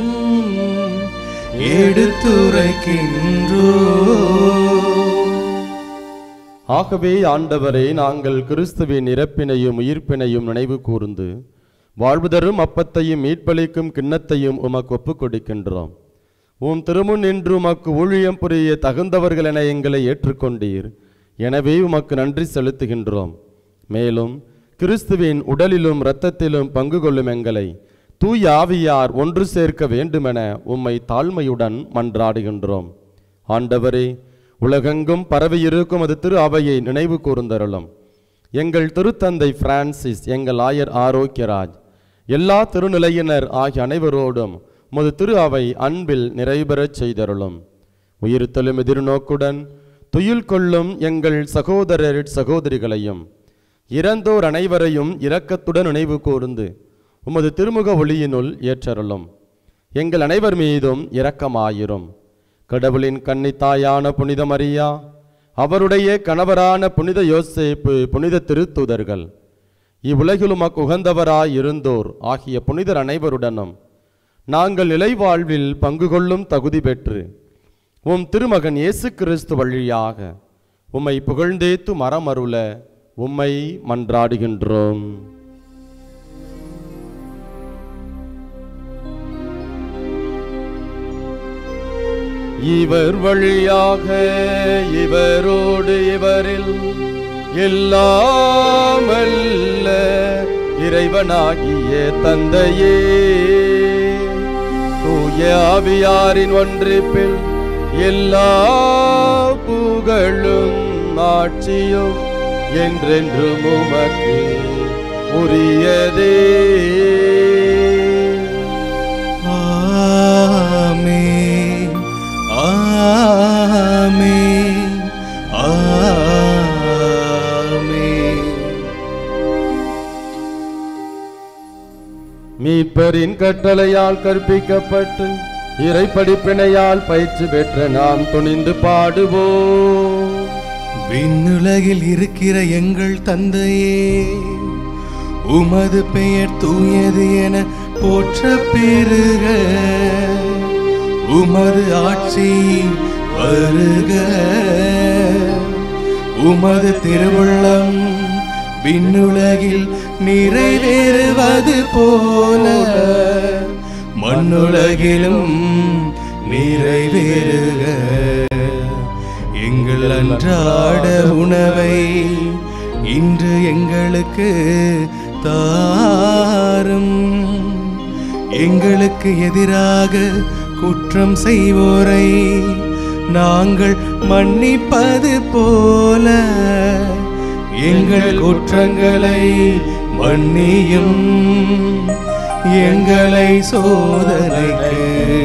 எடுத்துரைக்கின்றோ ஆகவே ஆண்டவரே நாங்கள் கிறிஸ்துவின் இறப்பினையும் உயிர்ப்பினையும் நினைவு கூர்ந்து வாழ்வு தரும் அப்பத்தையும் மீட்பளிக்கும் கிண்ணத்தையும் உமக்கு ஒப்புக் கொடுக்கின்றோம் உம் திருமுன் நின்று உமக்கு ஊழியம் புரிய தகுந்தவர்கள் என எங்களை ஏற்றுக்கொண்டீர் எனவே உமக்கு நன்றி செலுத்துகின்றோம் மேலும் கிறிஸ்துவின் உடலிலும் இரத்தத்திலும் பங்கு கொள்ளும் எங்களை தூய ஆவியார் ஒன்று சேர்க்க வேண்டுமென உம்மை தாழ்மையுடன் மன்றாடுகின்றோம் ஆண்டவரே உலகெங்கும் பரவியிருக்கும் அது திரு அவையை நினைவு கூர்ந்தருளும் எங்கள் திருத்தந்தை பிரான்சிஸ் எங்கள் ஆயர் ஆரோக்கியராஜ் எல்லா திருநிலையினர் ஆகிய அனைவரோடும் முது திரு அவை அன்பில் நிறைவுபெறச் செய்தருளும் உயிர்த்தெழும் எதிர்நோக்குடன் துயில் கொள்ளும் எங்கள் சகோதரர் சகோதரிகளையும் இறந்தோர் அனைவரையும் இரக்கத்துடன் நினைவு கூர்ந்து உமது திருமுக ஒளியினுள் ஏற்றருளும் எங்கள் அனைவர் மீதும் இரக்கமாயிரும் கடவுளின் கன்னித்தாயான புனித மரியா அவருடைய கணவரான புனித யோசேப்பு புனித திருத்தூதர்கள் இவ்வுலகிலும் உகந்தவராய் இருந்தோர் ஆகிய புனிதர் அனைவருடனும் நாங்கள் இலைவாழ்வில் பங்கு கொள்ளும் தகுதி பெற்று உம் திருமகன் இயேசு கிறிஸ்து வழியாக உம்மை புகழ்ந்தேத்து மரமருள உம்மை மன்றாடுகின்றோம் இவர் வழியாக இவரோடு இவரில் எல்லாமல்ல இறைவனாகிய தந்தையே தூய ஆவியாரின் ஒன்றிப்பில் எல்லா புகழும் ஆட்சியும் என்றென்றும் உமக்கு உரியதே ஆமென் ஆமென் ஆமென் மீட்பர் இவரின் கட்டளையால் கற்பிக்கப்பட்டு இறைப்படிப்பினையால் பயிற்சி பெற்ற நாம் துணிந்து பாடுவோம் விண்ணுலகில் இருக்கிற எங்கள் தந்தையே உமது பெயர் தூயது என போற்ற பெருக உமது ஆட்சி வருக உமது திருவுள்ளம் விண்ணுலகில் நிறைவேறுவது போல மண்ணுலகிலும் நிறைவேறுக எங்கள் அன்றாட உணவை இன்று எங்களுக்கு தாரும் எங்களுக்கு எதிராக குற்றம் செய்வோரை நாங்கள் மன்னிப்பது போல எங்கள் குற்றங்களை மன்னியும் எங்களை சோதனைக்கு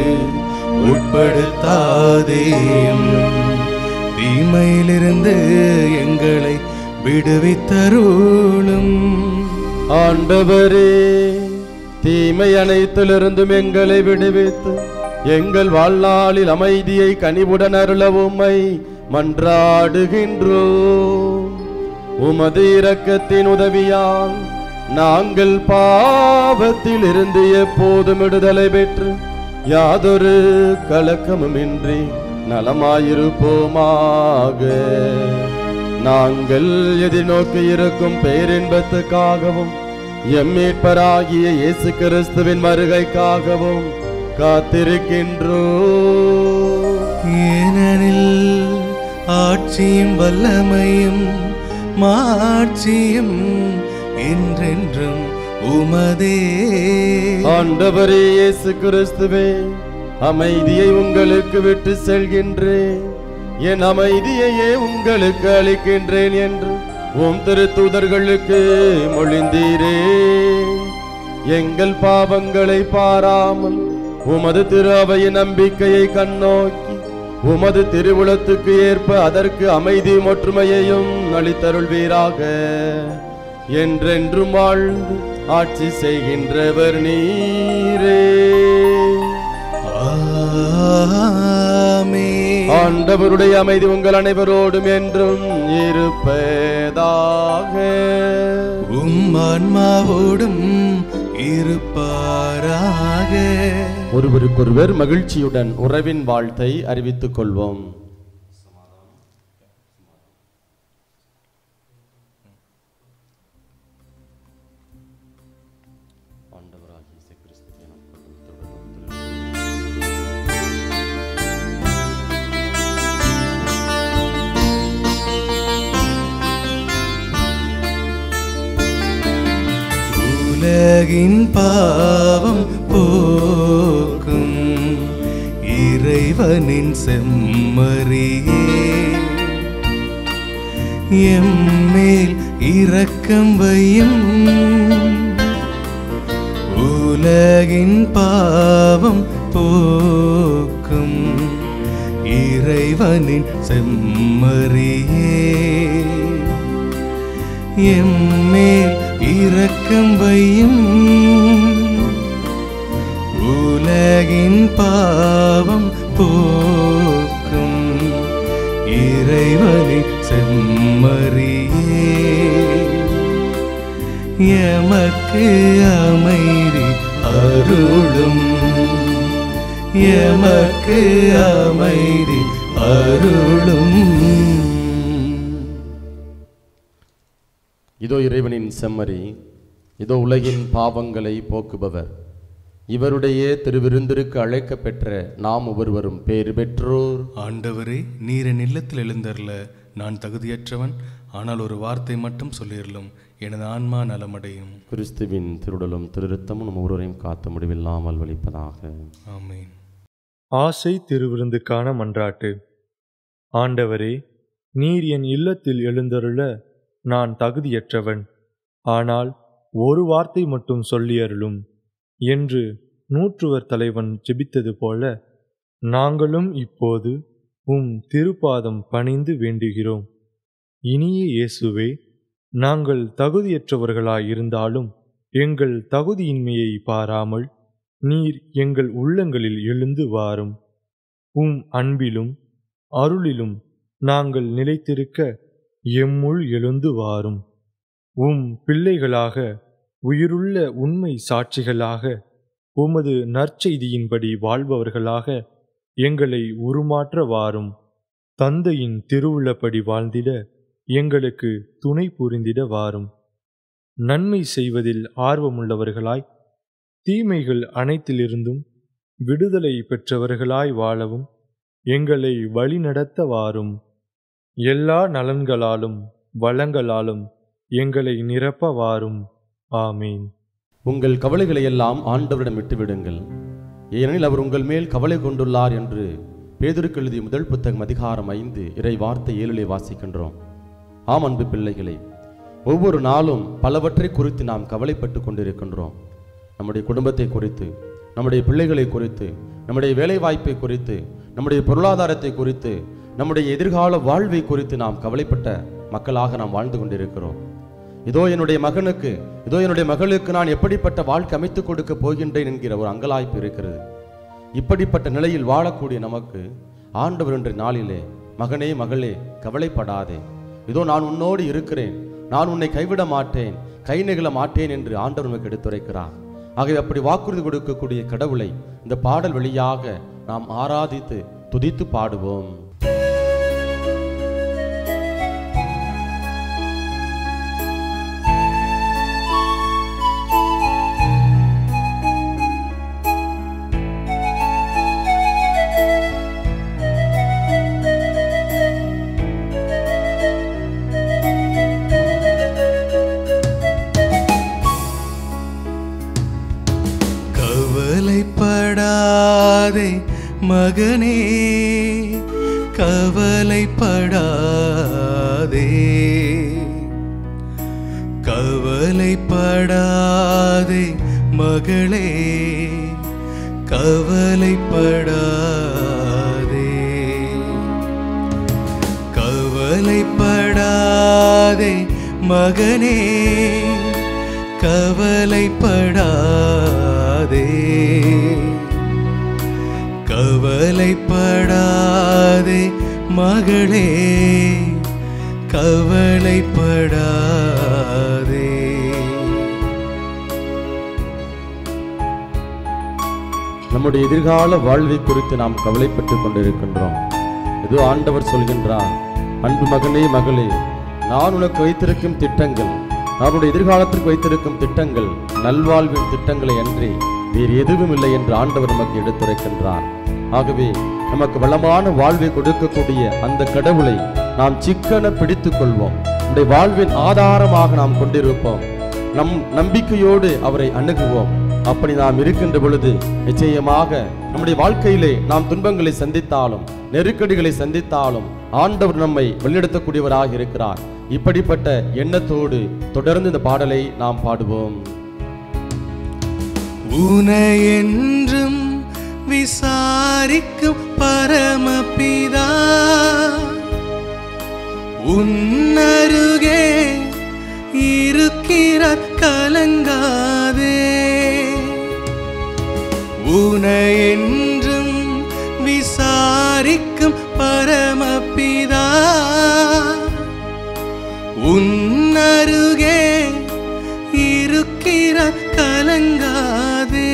உட்படுத்தாதேயும் தீமையிலிருந்து எங்களை விடுவித்தருளும் ஆண்டவரே தீமை அனைத்திலிருந்தும் எங்களை விடுவித்து எங்கள் வாழ்நாளில் அமைதியை கனிவுடன் அருள உம்மை மன்றாடுகின்றோ உமது இரக்கத்தின் உதவியால் நாங்கள் பாவத்தில் இருந்து எப்போதும் விடுதலை பெற்று யாதொரு கலக்கமுமின்றி நலமாயிருப்போமாக நாங்கள் எதிர்நோக்கி இருக்கும் பேரின்பத்துக்காகவும் எம் மீட்பராகிய இயேசு கிறிஸ்துவின் வருகைக்காகவும் காத்திருக்கின்றோ ஏனெனில் ஆட்சியும் வல்லமையும் மாட்சியும் என்றென்றும் உமதே ஆண்டவரே இயேசு கிறிஸ்துவே அமைதியை உங்களுக்கு விட்டு செல்கின்றேன் என் அமைதியையே உங்களுக்கு அளிக்கின்றேன் என்று உம் திருத்தூதர்களுக்கு மொழிந்தீரே எங்கள் பாவங்களை பாராமல் உமது திரு அவையின் நம்பிக்கையை கண்ணோக்கி உமது திருவுளத்துக்கு ஏற்ப அதற்கு அமைதி ஒற்றுமையையும் அளித்தருள்வீராக என்றென்றும் வாழ்ந்து ஆட்சி செய்கின்றவர் நீரே ஆமென். ஆண்டவருடைய அமைதி உங்கள் அனைவரோடும் என்றும் இருப்பதாக உம் ஆன்மாவோடும் இருப்பாராக ஒருவருக்கொருவர் மகிழ்ச்சியுடன் உறவின் வாழ்த்தை அறிவித்துக் கொள்வோம் உலகின் பாவம் போக்கும் இறைவனின் செம்மறியே எம்மேல் இரக்கம் வையும் உலகின் பாவம் போக்கும் இறைவனின் செம்மறியே எம்மேல் இரக்கம் வையும் உலகின் பாவம் போக்கும் இறைவனின் செம்மறியே எமக்கு அமைதி அருளும் எமக்கு அமைதி அருளும் இதோ இறைவனின் செம்மறி இதோ உலகின் பாவங்களை போக்குபவர் இவருடைய திருவிருந்திற்கு அழைக்கப் பெற்ற நாம் ஒவ்வொருவரும் பேறு பெற்றோர் ஆண்டவரே நீர் என் இல்லத்தில் எழுந்தருள நான் தகுதியற்றவன் ஆனால் ஒரு வார்த்தை மட்டும் சொல்லிடலும் எனது ஆன்மா நலமடையும் கிறிஸ்துவின் திருடலும் திருத்தமும் நம் ஒருவரையும் காத்த முடிவில்லாமல் வலிப்பதாக ஆமென் ஆசை திருவிருந்துக்கான மன்றாட்டு ஆண்டவரே நீர் என் இல்லத்தில் எழுந்தருள நான் தகுதியற்றவன் ஆனால் ஒரு வார்த்தை மட்டும் சொல்லியருளும் என்று நூற்றுவர் தலைவன் ஜெபித்தது போல நாங்களும் இப்போது உம் திருப்பாதம் பணிந்து வேண்டுகிறோம் இனிய இயேசுவே நாங்கள் தகுதியற்றவர்களாயிருந்தாலும் எங்கள் தகுதியின்மையை பாராமல் நீர் எங்கள் உள்ளங்களில் எழுந்து வாரும் உம் அன்பிலும் அருளிலும் நாங்கள் நிலைத்திருக்க எம்முள் எழுந்து வாரும் உம் பிள்ளைகளாக உயிருள்ள உண்மை சாட்சிகளாக உமது நற்செய்தியின்படி வாழ்பவர்களாக எங்களை உருமாற்ற வாரும் தந்தையின் திருவுள்ளப்படி வாழ்ந்திட எங்களுக்கு துணை புரிந்திட வாரும் நன்மை செய்வதில் ஆர்வமுள்ளவர்களாய் தீமைகள் அனைத்திலிருந்தும் விடுதலை பெற்றவர்களாய் வாழவும் எங்களை வழிநடத்த வாரும் எல்லா நலன்களாலும் வளங்களாலும் எங்களை நிரப்ப வாரும் ஆமீன் உங்கள் கவலைகளை எல்லாம் ஆண்டவரிடம் விட்டுவிடுங்கள் ஏனெனில் அவர் உங்கள் மேல் கவலை கொண்டுள்ளார் என்று பேதுருக்கு எழுதிய முதல் புத்தகம் அதிகாரம் ஐந்து இறை வார்த்தை ஏழிலே வாசிக்கின்றோம் ஆம் அன்பு பிள்ளைகளே ஒவ்வொரு நாளும் பலவற்றை குறித்து நாம் கவலைப்பட்டு கொண்டிருக்கின்றோம் நம்முடைய குடும்பத்தை குறித்து நம்முடைய பிள்ளைகளை குறித்து நம்முடைய வேலைவாய்ப்பை குறித்து நம்முடைய பொருளாதாரத்தை குறித்து நம்முடைய எதிர்கால வாழ்வை குறித்து நாம் கவலைப்பட்ட மக்களாக நாம் வாழ்ந்து கொண்டிருக்கிறோம் இதோ என்னுடைய மகனுக்கு இதோ என்னுடைய மகளுக்கு நான் எப்படிப்பட்ட வாழ்க்கை அமைத்துக் கொடுக்க போகின்றேன் என்கிற ஒரு அங்கலாய்ப்பு இருக்கிறது இப்படிப்பட்ட நிலையில் வாழக்கூடிய நமக்கு ஆண்டவர் என்ற நாளிலே மகனே மகளே கவலைப்படாதே இதோ நான் உன்னோடு இருக்கிறேன் நான் உன்னை கைவிட மாட்டேன் கை நெகிழ மாட்டேன் என்று ஆண்டவர் நமக்கு எடுத்துரைக்கிறார் ஆகவே அப்படி வாக்குறுதி கொடுக்கக்கூடிய கடவுளை இந்த பாடல் வழியாக நாம் ஆராதித்து துதித்து பாடுவோம் கவலைப்படாதே மகனே கவலைப்படாதே கவலைப்படாதே மகளே கவலைப்படாதே கவலைப்படாதே மகனே கவலைப்படாதே கவலைப்படாதே மகளே கவலைப்படாதே நம்முடைய எதிர்கால வாழ்வை குறித்து நாம் கவலைப்பட்டு கொண்டிருக்கின்றோம் இதோ ஆண்டவர் சொல்கின்றார் அன்பு மகனே மகளே நான் உனக்கு வைத்திருக்கும் திட்டங்கள் நான் உன்னுடைய எதிர்காலத்திற்கு வைத்திருக்கும் திட்டங்கள் நல்வாழ்வின் திட்டங்களை அன்றி வேறு எதுவும் இல்லை என்று ஆண்டவர் நமக்கு எடுத்துரைக்கின்றார் ஆகவே நமக்கு வளமான வாழ்வை கொடுக்கக்கூடிய அந்த கடவுளை நாம் சிக்கன பிடித்துக் கொள்வோம் நம்முடைய வாழ்வின் ஆதாரமாக நாம் கொண்டிருப்போம் நம் நம்பிக்கையோடு அவரை அணுகுவோம் அப்படி நாம் இருக்கின்ற பொழுது நிச்சயமாக நம்முடைய வாழ்க்கையிலே நாம் துன்பங்களை சந்தித்தாலும் நெருக்கடிகளை சந்தித்தாலும் ஆண்டவர் நம்மை வழிநடத்தக்கூடியவராக இருக்கிறார் இப்படிப்பட்ட எண்ணத்தோடு தொடர்ந்து இந்த பாடலை நாம் பாடுவோம் உனையென்றும் விசாரிக்கும் பரமபிதா உன்னருகே இருக்கிறார் கலங்காதே உனையென்றும் விசாரிக்கும் பரமபிதா உன்னருகே இருக்கிறார் கலங்காதே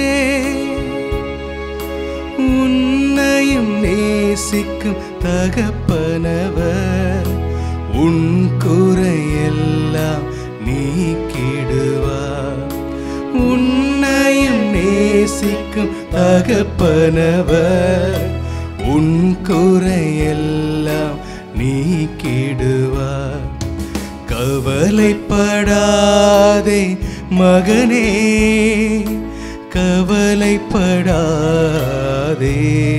உன்னையும் நேசிக்கும் தகப்பனவர் உன் குறையெல்லாம் நீக்கிடுவார் உன்னையும் நேசிக்கும் தகப்பனவர் உன் குறையெல்லாம் நீக்கிடுவார் கவலைப்படாதே மகனே கவலைப்படாதே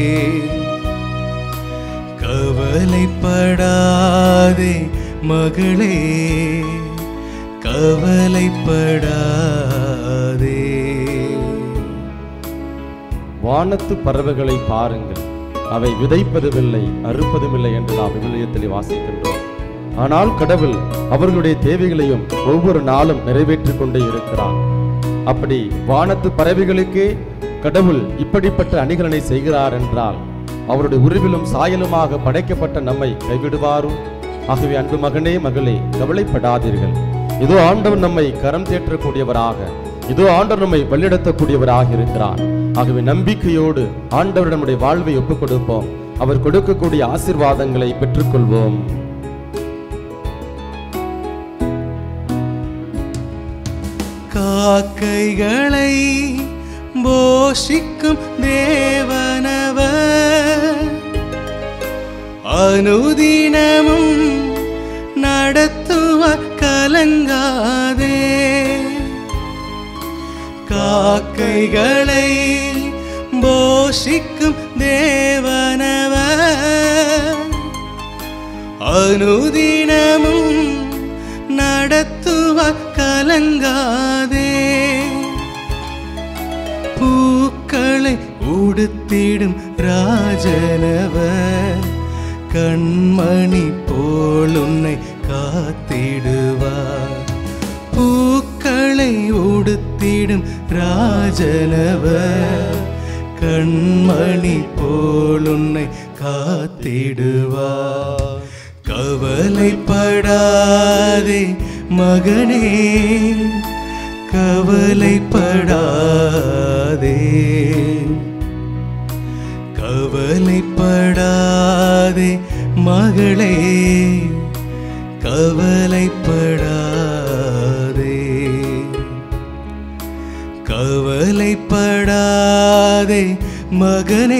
கவலைப்படாதே மகளே கவலைப்படாதே வானத்து பறவைகளை பாருங்கள் அவை விதைப்பதுமில்லை அறுப்பதுமில்லை என்று நாம் விவிலியத்தில் வாசிக்கின்றோம் ஆனால் கடவுள் அவர்களுடைய தேவைகளையும் ஒவ்வொரு நாளும் நிறைவேற்றிக் கொண்டே இருக்கிறார் அப்படி வானத்து பறவைகளுக்கே கடவுள் இப்படிப்பட்ட அணிகலனை செய்கிறார் என்றால் அவருடைய உருவிலும் சாயலுமாக படைக்கப்பட்ட நம்மை கைவிடுவாரோ ஆகவே அன்பு மகனே மகளே கவலைப்படாதீர்கள் இதோ ஆண்டவர் நம்மை கரம் தேற்றக்கூடியவராக இதோ ஆண்டவர் நம்மை வழிநடத்தக்கூடியவராக இருக்கிறார் ஆகவே நம்பிக்கையோடு ஆண்டவர் நம்முடைய வாழ்வை ஒப்புக் கொடுப்போம் அவர் கொடுக்கக்கூடிய ஆசீர்வாதங்களை பெற்றுக்கொள்வோம் காக்கைகளை போஷிக்கும் தேவனவர் அனுதினமும் நடத்துவார் கலங்காதே காக்கைகளை போஷிக்கும் தேவனவர் அனுதினமும் நடத்துவார் கலங்காதே பூக்களை உடுத்திடும் ராஜனவர் கண்மணி போல் உன்னை காத்திடுவார் பூக்களை உடுத்திடும் ராஜனவர் கண்மணி போல் உன்னை காத்திடுவார் கவலைப்படாதே மகனே கவலைப்படாதே கவலைப்படாதே மகளே கவலைப்படாதே கவலைப்படாதே மகனே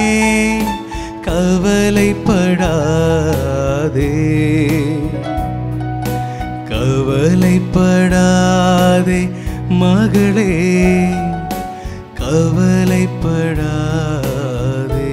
கவலைப்படாதே கவலைப்படாதே மகளே கவலைப்படாதே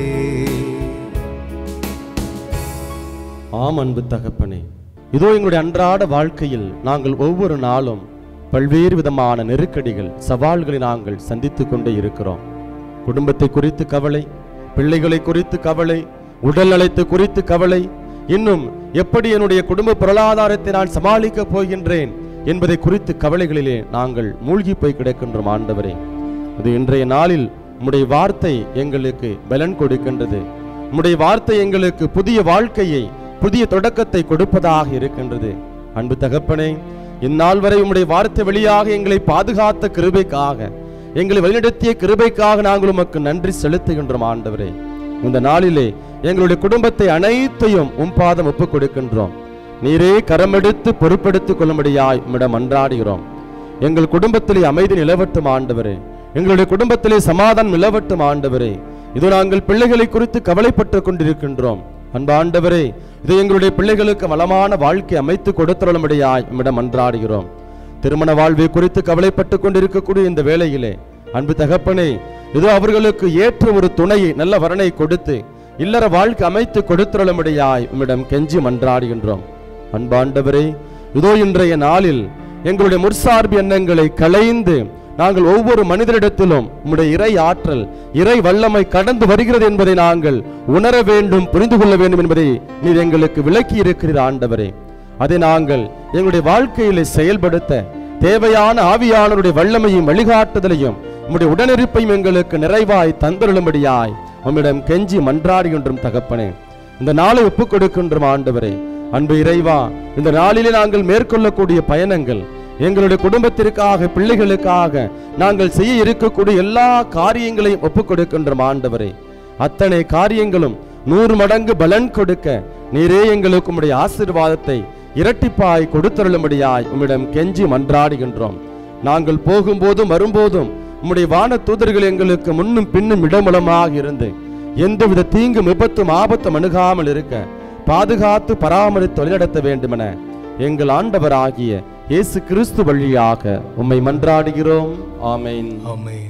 ஆம் அன்பு தகப்பனே இதோ எங்களுடைய அன்றாட வாழ்க்கையில் நாங்கள் ஒவ்வொரு நாளும் பல்வேறு விதமான நெருக்கடிகள் சவால்களை நாங்கள் சந்தித்துக் கொண்டே இருக்கிறோம் குடும்பத்தை குறித்து கவலை பிள்ளைகளை குறித்து கவலை உடல் நலத்தை குறித்து கவலை இன்னும் எப்படி என்னுடைய குடும்ப பொருளாதாரத்தை நான் சமாளிக்கப் போகின்றேன் என்பதை குறித்து கவலைகளிலே நாங்கள் மூழ்கி போய் கிடக்கின்றோம் ஆண்டவரே அது இன்றைய நாளில் உம்முடைய வார்த்தை எங்களுக்கு பலன் கொடுக்கின்றது உம்முடைய வார்த்தை எங்களுக்கு புதிய வாழ்க்கையை புதிய தொடக்கத்தை கொடுப்பதாக இருக்கின்றது அன்பு தகப்பனே இந்நாள் வரை உம்முடைய வார்த்தை வழியாக எங்களை பாதுகாத்த கிருபைக்காக எங்களை வழிநடத்திய கிருபைக்காக நாங்கள் உமக்கு நன்றி செலுத்துகின்றோம் ஆண்டவரே இந்த நாளிலே எங்களுடைய குடும்பத்தை அனைத்தையும் உம் பாதம் ஒப்புக் கொடுக்கின்றோம் நீரே கரமெடுத்து பொறுப்பெடுத்துக் கொள்ளும்படியாய் உம்மிடம் அன்றாடுகிறோம் எங்கள் குடும்பத்திலே அமைதி நிலவட்டும் ஆண்டவரே எங்களுடைய குடும்பத்திலே சமாதானம் நிலவட்டும் ஆண்டவரே இது நாங்கள் பிள்ளைகளை குறித்து கவலைப்பட்டு கொண்டிருக்கின்றோம் அன்பு ஆண்டவரே இது எங்களுடைய பிள்ளைகளுக்கு வளமான வாழ்க்கை அமைத்து கொடுத்தருளும்படியாய் உம்மிடம் அன்றாடுகிறோம் திருமண வாழ்வை குறித்து கவலைப்பட்டு கொண்டிருக்கக்கூடிய இந்த வேளையிலே அன்பு தகப்பனே இதோ அவர்களுக்கு ஏற்ற ஒரு துணையை நல்ல வரனை கொடுத்து இல்லற வாழ்க்கை அமைத்து கொடுத்தருளும்படியாய் உம்மிடம் கெஞ்சி மன்றாடுகின்றோம் அன்பாண்டவரே இதோ இன்றைய நாளில் எங்களுடைய முற்சார்பு எண்ணங்களை களைந்து நாங்கள் ஒவ்வொரு மனிதரிடத்திலும் உம்முடைய இறை ஆற்றல் இறை வல்லமை கடந்து வருகிறது என்பதை நாங்கள் உணர வேண்டும் புரிந்து கொள்ள வேண்டும் என்பதை நீர் எங்களுக்கு விளக்கி இருக்கிறீர் ஆண்டவரே அதை நாங்கள் எங்களுடைய வாழ்க்கையிலே செயல்படுத்த தேவையான ஆவியானவருடைய வல்லமையும் வழிகாட்டுதலையும் உம்முடைய உடனிருப்பையும் எங்களுக்கு நிறைவாய் தந்தருளும்படியாய் உம்மிடம் கெஞ்சி மன்றாடுகின்றோம் தகப்பனே இந்த நாளை ஒப்புக் கொடுக்கின்றோம் ஆண்டவரே அன்பு இறைவா இந்த நாளிலே நாங்கள் மேற்கொள்ளக்கூடிய பயணங்கள் எங்களுடைய குடும்பத்திற்காக பிள்ளைகளுக்காக நாங்கள் செய்ய இருக்கக்கூடிய எல்லா காரியங்களையும் ஒப்புக் கொடுக்கின்றோம் ஆண்டவரே அத்தனை காரியங்களும் நூறு மடங்கு பலன் கொடுக்க நீரே எங்களுக்கு உம்முடைய ஆசீர்வாதத்தை இரட்டிப்பாய் கொடுத்தருளும்படியாய் உம்மிடம் கெஞ்சி மன்றாடுகின்றோம் நாங்கள் போகும்போதும் வரும்போதும் உம்முடைய வான தூதர்கள் எங்களுக்கு முன்னும் பின்னும் இடமுலமாக இருந்து எந்தவித தீங்கு விபத்தும் ஆபத்தும் அணுகாமல் இருக்க பாதுகாத்து பராமரித்து வழிநடத்த வேண்டுமென எங்கள் ஆண்டவராகிய இயேசு கிறிஸ்து வழியாக உம்மை மன்றாடுகிறோம் ஆமென் ஆமென்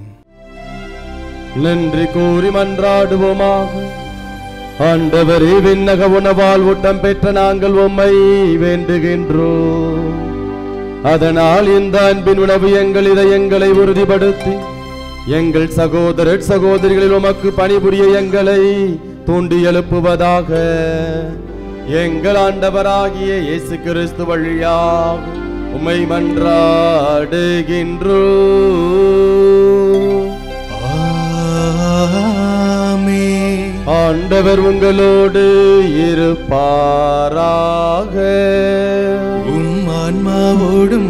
நன்றி கூறி மன்றாடுவோமாக ஆண்டவரே விண்ணக உணவால் ஊட்டம் பெற்ற நாங்கள் உம்மை வேண்டுகின்றோம் அதனால் இந்த அன்பின் உணவு எங்கள் இதயங்களை உறுதிப்படுத்தி எங்கள் சகோதரர் சகோதரிகளில் உமக்கு பணிபுரிய எங்களை தூண்டி எழுப்புவதாக எங்கள் ஆண்டவராகிய இயேசு கிறிஸ்து வழியாக உமை மன்றாடுகின்றோ ஆமென். ஆண்டவர் உங்களோடு இருப்பாராக உம் ஆன்மாவோடும்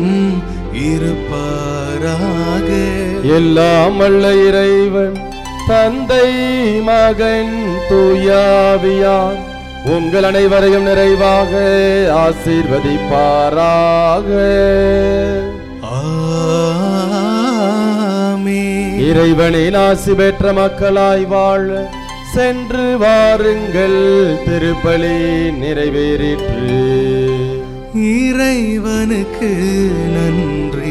இருப்பாராக எல்லாம் வல்ல இறைவன் தந்தை மகன் தூயாவியார் உங்கள் அனைவரையும் நிறைவாக ஆசீர்வதிப்பாராக ஆமென். இறைவனின் ஆசி பெற்ற மக்களாய் வாழ சென்று வாருங்கள் திருப்பலி நிறைவேறிற்று இறைவனுக்கு நன்றி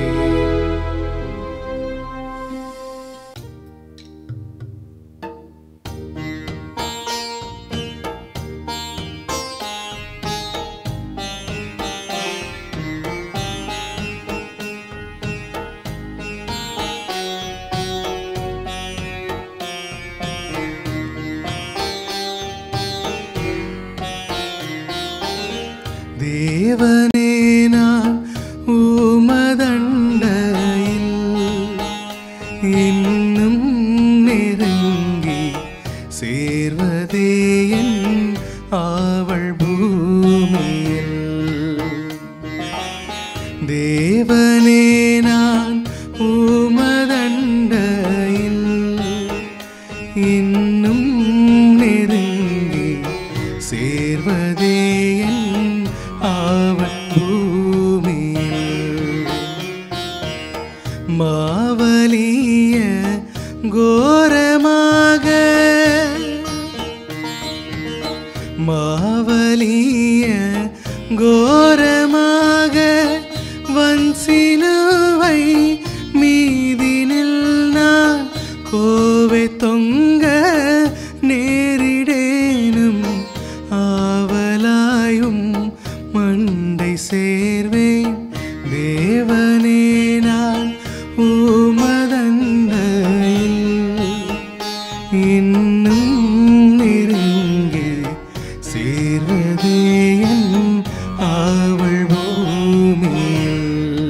தேவனே நான் உமதண்டையில் இன்னும் நெருங்கி சேர்வதே என் ஆவல் பூமியில் தேவனே நான் உமதண்டையில் இன்னும் நெருங்கி சேர்வதே என் ஆவல் பூமியில் மாவலிய கோரமாக மாவலிய கோரமாக வன்சிலுவை மீதினில் நான் கோவை தொங்க நேரிடேனும் ஆவலாயும் மண்டை சேர்வேன் தேவனே நான் உமதண்டையில் இன்னும் நெருங்கி சேர்வதே என் ஆவல் பூமியில்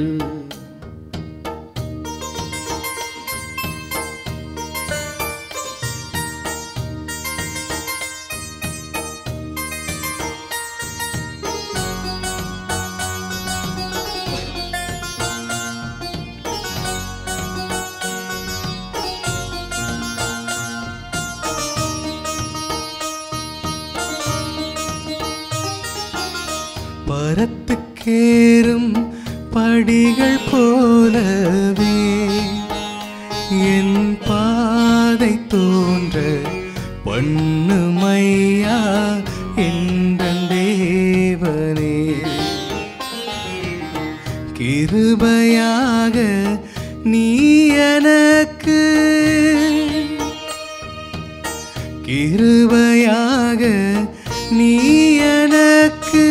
பரத்துக்கேறும் படிகள் போலவே என் பாதை தோன்ற பண்ணுமையா என்ற தேவனே கிருபையாக நீ எனக்கு கிருபையாக நீ எனக்கு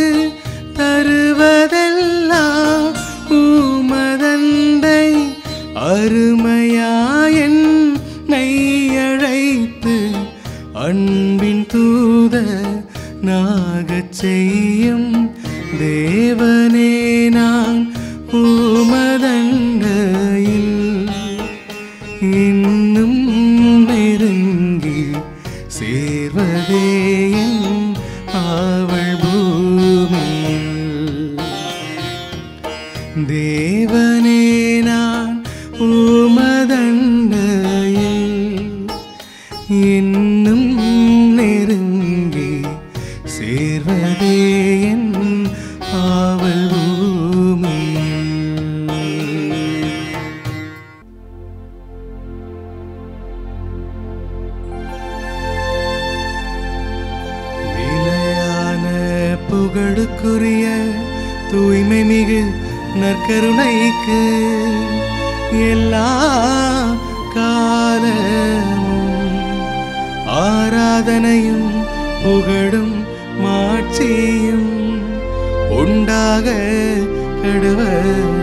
தருவதெல்லாம் உமதண்டை அருமையாயன் நெய்யழைத்து அன்பின் தூத நாகச் செய்யும் தேவனே நான் உமதண்டையில் இன்னும் நெருங்கி சேர்வதே என் ஆவல் பூமியில் தேவனே நான் உமதண்டையில் இன்னும் நெருங்கி சேர்வதே என் ஆவல் பூமியில் நிலையான புகழுக்குரிய தூய்மை மிகு நற்கருணைக்கு எல்லா காலமும் ஆராதனையும் புகழும் மாட்சியும் உண்டாக கடுவதாக